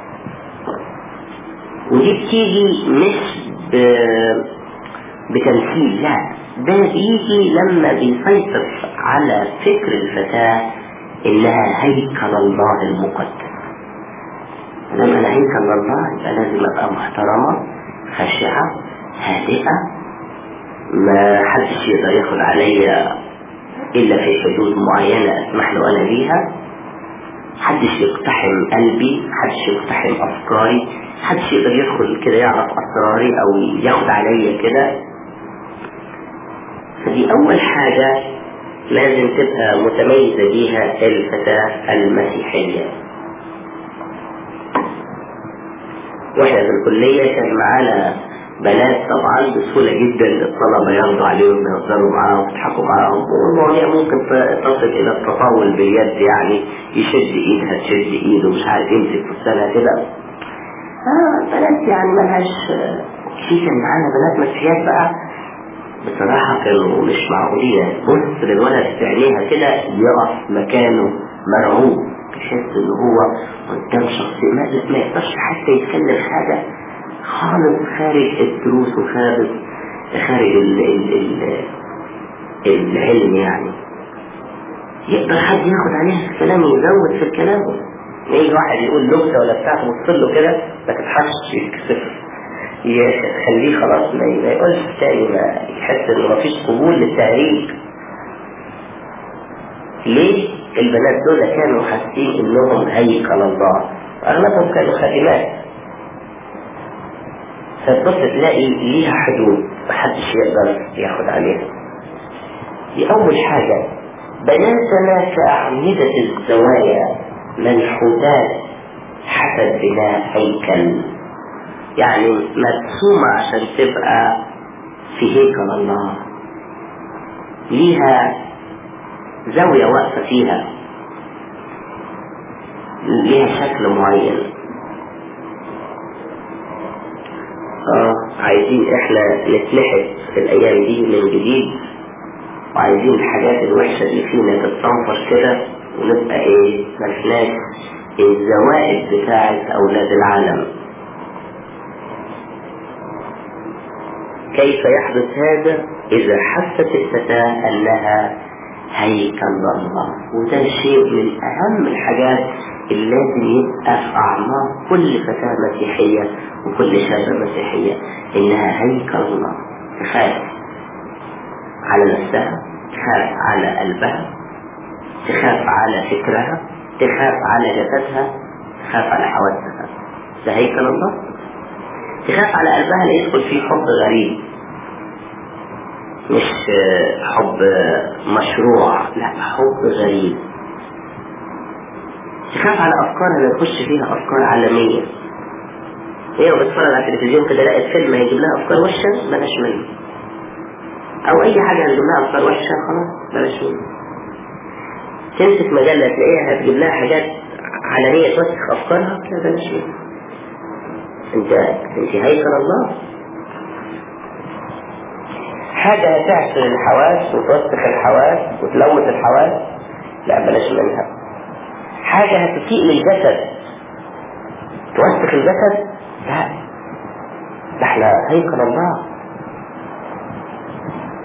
ودي بتيجي مش ب... بتمثيل لا ده بيجي لما بيسيطر على فكر الفتاة انها هيكل الله المقدس لما انا هيكل الله يبقى لازم ابقى محترمة خاشعة هادئة ما حدش يقدر ياخد عليا الا في حدود معينة اسمح له انا بيها حدش يقتحم قلبي حدش يقتحم افكاري حدش يقدر يدخل كده يعرف اسراري او ياخد عليا كده فدي اول حاجة لازم تبقى متميزة بيها الفتاة المسيحية واحنا في الكلية كان معانا بنات طبعا بسهولة جدا الطلبة ياخدوا عليهم يهزروا معاهم يضحكوا معاهم والمواضيع ممكن تصل إلى التطاول باليد يعني يشد إيدها تشد إيده مش عارف يمسك فستانها كده آه بنات يعني ملهاش في كان معانا بنات مسيحيات بقى بصراحة كانوا مش معقولين بص للولد في عينيها كده يقف مكانه مرعوب يحس ان هو قدام شخصية ما, ما يقدرش حتى يتكلم حاجة خالص خارج الدروس وخارج خارج ال ال ال العلم يعني يقدر حد ياخد عليه الكلام ويزود في الكلام يجي واحد يقول نكته ولا بتاع تبص له كده ما تضحكش يتكسف يخليه خلاص ما يقولش تاني ما يحس انه ما فيش قبول للتهريج ليه البنات دول كانوا حاسين انهم هيكل الله اغلبهم كانوا خادمات فتبص تلاقي ليها حدود محدش يقدر ياخد عليها دي اول حاجة بناتنا كأعمدة الزوايا منحوتات حسب بناء هيكل يعني مرسومة عشان تبقى في هيكل الله ليها زاوية واقفة فيها ليها شكل معين اه عايزين احنا نتلحق في الايام دي من جديد وعايزين الحاجات الوحشة اللي فينا تتصنفر كده ونبقى ايه مفناش الزوائد بتاعت اولاد العالم كيف يحدث هذا اذا حست الفتاة انها هيكل الله وده شيء من اهم الحاجات اللي لازم يبقى في اعماق كل فتاة مسيحية وكل شابة مسيحية انها هيكل الله تخاف على نفسها تخاف على قلبها تخاف على فكرها تخاف على جسدها تخاف على حواسها ده هيكل الله تخاف على قلبها لا يدخل فيه حب غريب مش حب مشروع لا حب غريب تخاف على افكارها لا يخش فيها افكار عالميه هي بتتفرج على التلفزيون كده لقت فيلم هيجيب لها افكار وحشه بلاش منه او اي حاجه هتجيب لها افكار وحشه خلاص بلاش منه تمسك مجله تلاقيها هتجيب لها حاجات عالميه توسخ افكارها لا بلاش منه انت انت هيكل الله حاجة هتعسر الحواس وتوسخ الحواس وتلوث الحواس لا بلاش منها حاجة هتسيء للجسد توسخ الجسد لا ده احنا هيكل الله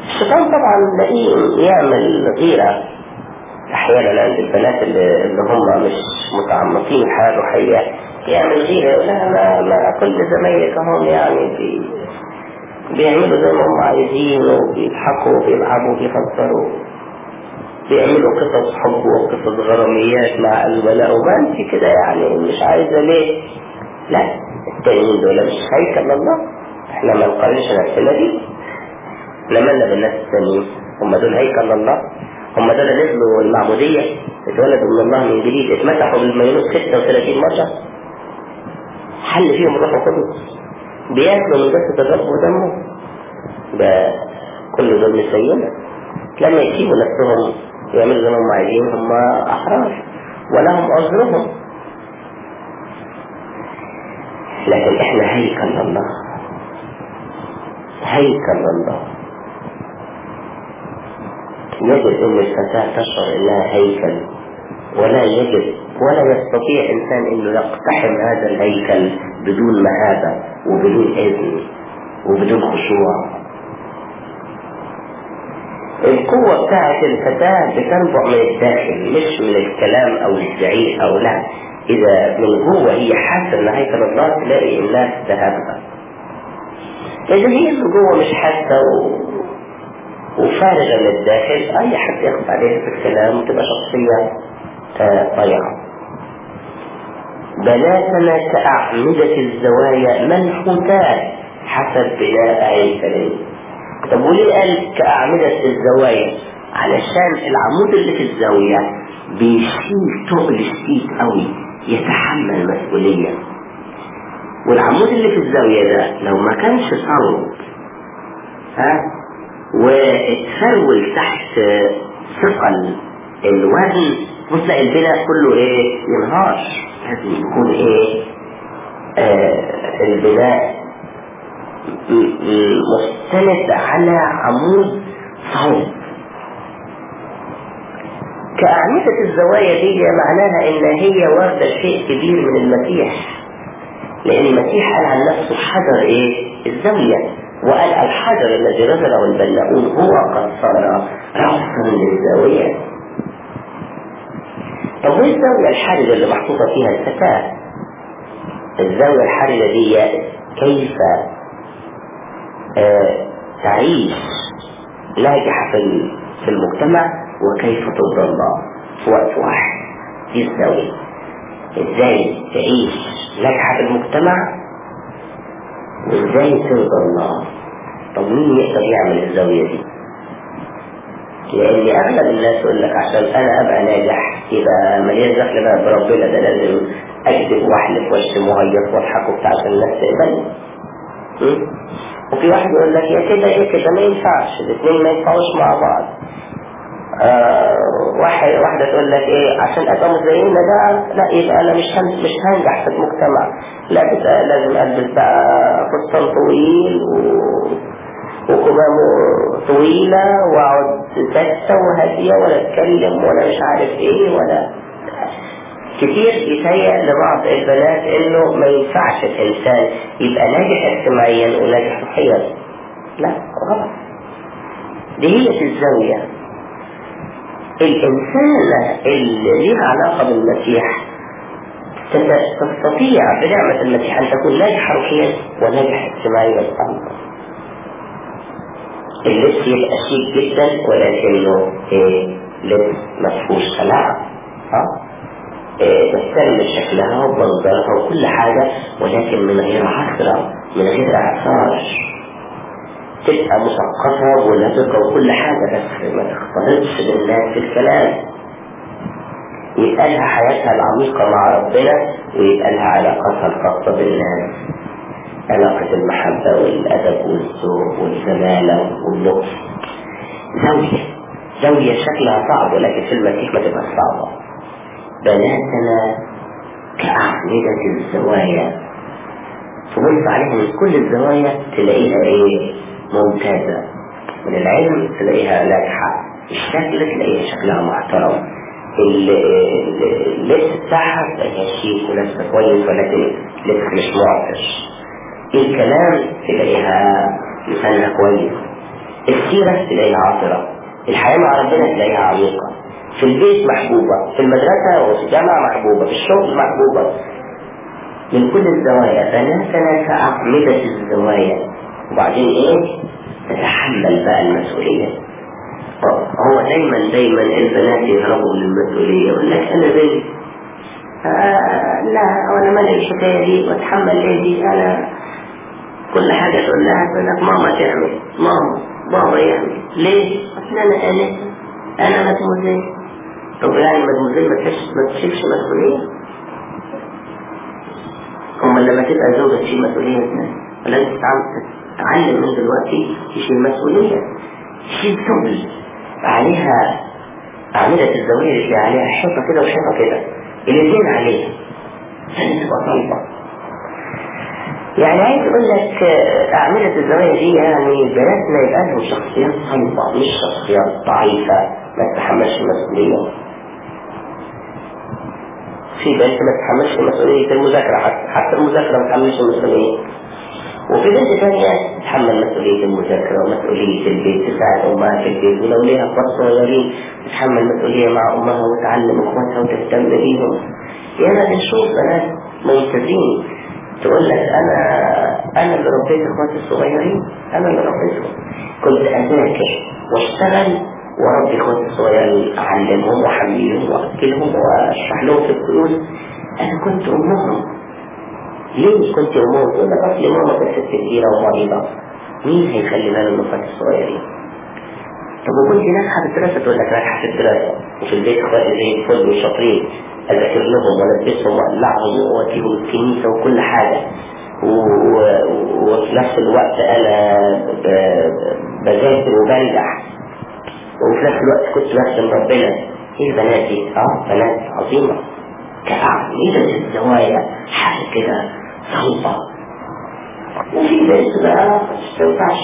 الشيطان طبعا تلاقيه يعمل غيرة احيانا عند البنات اللي, اللي هم مش متعمقين الحياة الروحية يعمل غيرة يقول لها ما, ما كل زمايلك هم يعني بي بيعملوا زي ما هم عايزين وبيضحكوا وبيلعبوا وبيهزروا بيعملوا قصص حب وقصص غراميات مع الولاء وما انت كده يعني مش عايزة ليه لا التانيين دول مش هيكل الله احنا ما نقارنش نفسنا بيه احنا مالنا بالناس التانيين هم دول هيكل الله هم دول نزلوا المعمودية اتولدوا من الله من جديد اتمسحوا بالميلوس 36 مرة حل فيهم الروح القدس بياكلوا من جسد الرب ودمه ده كل دول مش زينا لما يسيبوا نفسهم يعملوا زي ما هم عايزين هم احرار ولهم عذرهم لكن احنا هيكل الله هيكل الله يجب ان الفتاة تشعر انها هيكل ولا يجب ولا يستطيع انسان انه يقتحم هذا الهيكل بدون مهابة وبدون اذن وبدون خشوع القوة بتاعت الفتاة بتنبع من الداخل مش من الكلام او الزعيق او لا اذا من جوه هي حاسة ان هيكل الله تلاقي الناس تهابها اذا هي من جوه مش حاسة و... وفارغة من الداخل اي حد ياخد عليها في الكلام وتبقى شخصية طيعة بناتنا كأعمدة الزوايا منحوتات حسب بناء هيكلين طب وليه قال كأعمدة الزوايا علشان العمود اللي في الزاوية بيشيل تقل شديد قوي يتحمل مسؤولية والعمود اللي في الزاوية ده لو ما كانش صلب ها واتفرول تحت ثقل الوزن بص تلاقي البناء كله ايه ينهار لازم يكون ايه آه البناء مستند على عمود صلب كأعمدة الزوايا دي معناها ان هي واخدة شيء كبير من المسيح لان المسيح قال عن نفسه حجر ايه الزاوية وقال الحجر الذي رجله البناؤون هو قد صار رأسا للزاوية طب وايه الزاوية الحرجة اللي محطوطة فيها الفتاة الزاوية الحرجة دي كيف آه تعيش ناجحة في في المجتمع وكيف ترضى الله في وقت واحد دي الزاوية ازاي تعيش ناجحة في المجتمع وازاي ترضى الله طب مين يقدر يعمل الزاوية دي لان اغلب الناس يقول لك عشان انا ابقى ناجح يبقى مليان دخل بقى بربنا ده لازم اكذب واحلف وش مهيص واضحك وبتاع عشان الناس تقبلني وفي واحد يقول لك يا كده يا كده ما ينفعش الاثنين ما ينفعوش مع بعض آه واحد واحدة تقول لك ايه عشان ابقى مزينة ده لا يبقى انا مش هن مش هنجح في المجتمع لا بقى لازم البس بقى فستان طويل و... وكمامه طويلة واقعد ساكتة وهادية ولا اتكلم ولا مش عارف ايه ولا كتير يتهيأ لبعض البنات انه ما ينفعش الانسان يبقى ناجح اجتماعيا وناجح روحيا لا غلط دي هي في الزاوية الإنسانة اللي ليها علاقة بالمسيح تستطيع بنعمة المسيح أن تكون ناجحة روحيا وناجحة اجتماعيا أيضا اللبس يبقى شيك جدا ولكنه إيه لبس مفهوش خلاعة ها إيه تستلم شكلها ومنظرها وكل حاجة ولكن من غير عثرة من غير اعثار تبقى مثقفة ولبقة وكل حاجة بس ما تختلطش بالناس في الكلام يبقى لها حياتها العميقة مع ربنا ويبقى لها علاقاتها الخاصة بالناس علاقة المحبة والأدب والذوق والزمالة واللطف زاوية زاوية شكلها صعب ولكن في المسيح ما تبقى صعبة بناتنا كأعمدة الزوايا تبص عليها من كل الزوايا تلاقيها ايه ممتازة من العلم تلاقيها ناجحة الشكل تلاقيها شكلها محترم اللبس بتاعها تلاقيها شيك ولابسة كويس ولكن لبس مش معطش الكلام تلاقيها لسانها كويس السيرة تلاقيها عاطرة الحياة مع ربنا تلاقيها عميقة في البيت محبوبة في المدرسة وفي الجامعة محبوبة في الشغل محبوبة من كل الزوايا بناتنا كأعمدة الزوايا وبعدين ايه تتحمل بقى المسؤولية هو دايما دايما البنات يهربوا من المسؤولية يقول لك انا زي آه لا وانا مالي الحكاية دي واتحمل ايه دي انا كل حاجة تقول لها تقول لك ماما تعمل ماما بابا يعمل ليه؟ اصل انا انا انا مدموزيل طب يعني مدموزيل ما تشيلش ما تشيلش مسؤولية أما لما تبقى زوجة تشيل مسؤولية ازاي؟ لازم تتعلم من دلوقتي تشيل مسؤولية تشيل شغل عليها أعمدة الزاوية اللي عليها حيطة كده وحيطة كده الاثنين عليها عشان تبقى طيبة يعني عايز اقول لك أعمدة الزوايا دي يعني بناتنا يبقى لهم شخصيات صلبة مش شخصيات ضعيفة ما تتحملش المسؤولية في بنت ما تتحملش مسؤولية المذاكرة حتى, حتى المذاكرة ما تتحملش المسؤولية وفي بنت ثانية تتحمل مسؤولية المذاكرة ومسؤولية البيت تساعد أمها في البيت ولو ليها أخوات صغيرين تتحمل مسؤولية مع أمها وتعلم أخواتها وتهتم بيهم ياما بنشوف بنات ممتازين تقول لك أنا أنا اللي ربيت أخواتي الصغيرين أنا اللي ربيتهم كنت أذاكر واشتغل وربي اخواتي الصغيرين اعلمهم واحميهم واكلهم واشرح لهم في الدروس انا كنت امهم ليه كنت امهم؟ تقول لك اصل ماما كانت ست كبيره ومريضه مين هيخلي باله من اخواتي الصغيرين؟ طب وكنت ناجحه في الدراسه تقول لك ناجحه في الدراسه وفي البيت اخواتي زي الفل وشاطرين اذاكر لهم والبسهم واقلعهم واوديهم الكنيسه وكل حاجه وفي نفس الوقت انا بذاكر وبنجح وفي نفس الوقت كنت بخدم ربنا ايه البنات دي؟ اه بنات عظيمة كأعمدة الزوايا حاجة كده صلبة وفي بنت بقى ما تنفعش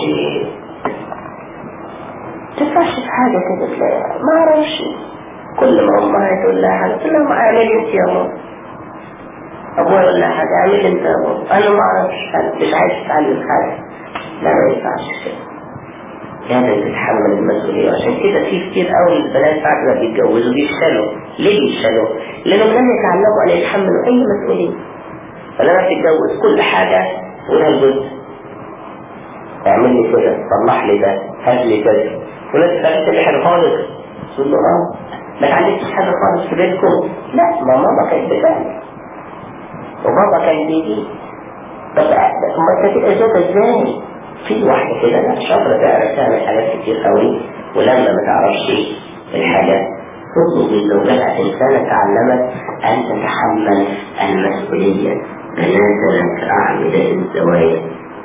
تنفعش في حاجة كده تلاقيها ما اعرفش كل ما امها تقول لها حاجة تقول لها اعملي انت يا ماما ابويا يقول لها حاجة اعملي انت يا ماما انا ما اعرفش مش عايز اتعلم حاجة لا ما ينفعش كده لازم تتحمل المسؤولية عشان كده في كتير قوي البنات بعد ما بيتجوزوا بيفشلوا ليه بيفشلوا؟ لأنهم لم يتعلموا أن يتحملوا أي مسؤولية فلما تتجوز كل حاجة ولها الجزء اعمل لي كده صلح لي ده هات لي كذا ولا تخلي حاجة خالص تقول له اه ما اتعلمتش حاجة خالص في بيتكم لا ما ماما كانت بتعمل وبابا كان بيجي طب ما انت تبقى زوجة ازاي؟ في واحدة كده لا شاطرة تعرف تعمل حاجات كتير قوي ولما ما تعرفش الحاجة تطلب من زوجها إنسانة تعلمت أن تتحمل المسؤولية بناتنا كأعمدة الزوايا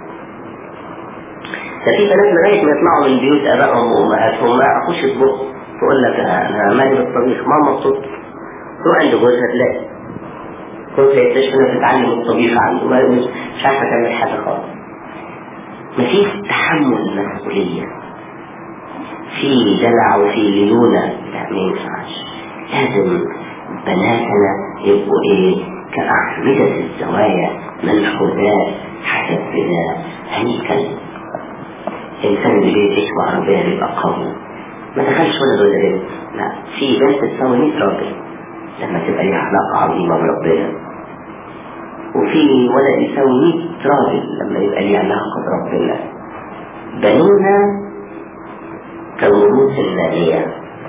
ففي بنات لغاية ما يطلعوا من بيوت آبائهم وأمهاتهم ما يعرفوش يطبخوا تقول لك أنا مالي بالطبيخ ماما بتطبخ تروح عند جوزها تلاقي جوزها يكتشف إنها بتتعلم الطبيخ عنده مش عارفة تعمل حاجة خالص مفيش تحمل المسؤولية في دلع وفي ليونة لا ما ينفعش لازم بناتنا يبقوا ايه كأعمدة الزوايا منحوذات حسب بناء هيكل الإنسان اللي بيت يشبع ربنا بيبقى قوي ما دخلش ولد ولا بنت لا في بنت تساوي 100 راجل لما تبقى ليها علاقة عظيمة بربنا وفي ولد يساوي 100 راجل لما يبقى ليه علاقة بربنا بنونا كالورود النائية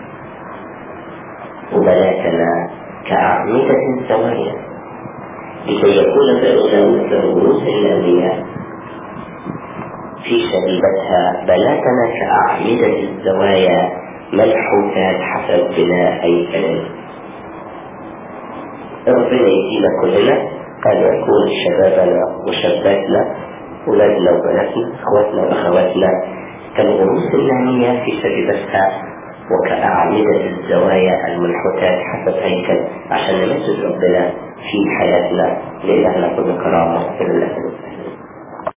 وبناتنا كأعمدة سوية لكي يكون بنونا مثل الورود النائية في شبيبتها بناتنا كأعمدة الزوايا منحوتات حسب بناء هيكل ربنا يدينا كلنا أن يكون شبابنا وشاباتنا أولادنا وبناتنا أخواتنا وأخواتنا كالغروس النامية في شبيبتها وكأعمدة الزوايا المنحوتات حسب هيكل عشان نمسك ربنا في حياتنا لإلهنا كل كرامة إلى الله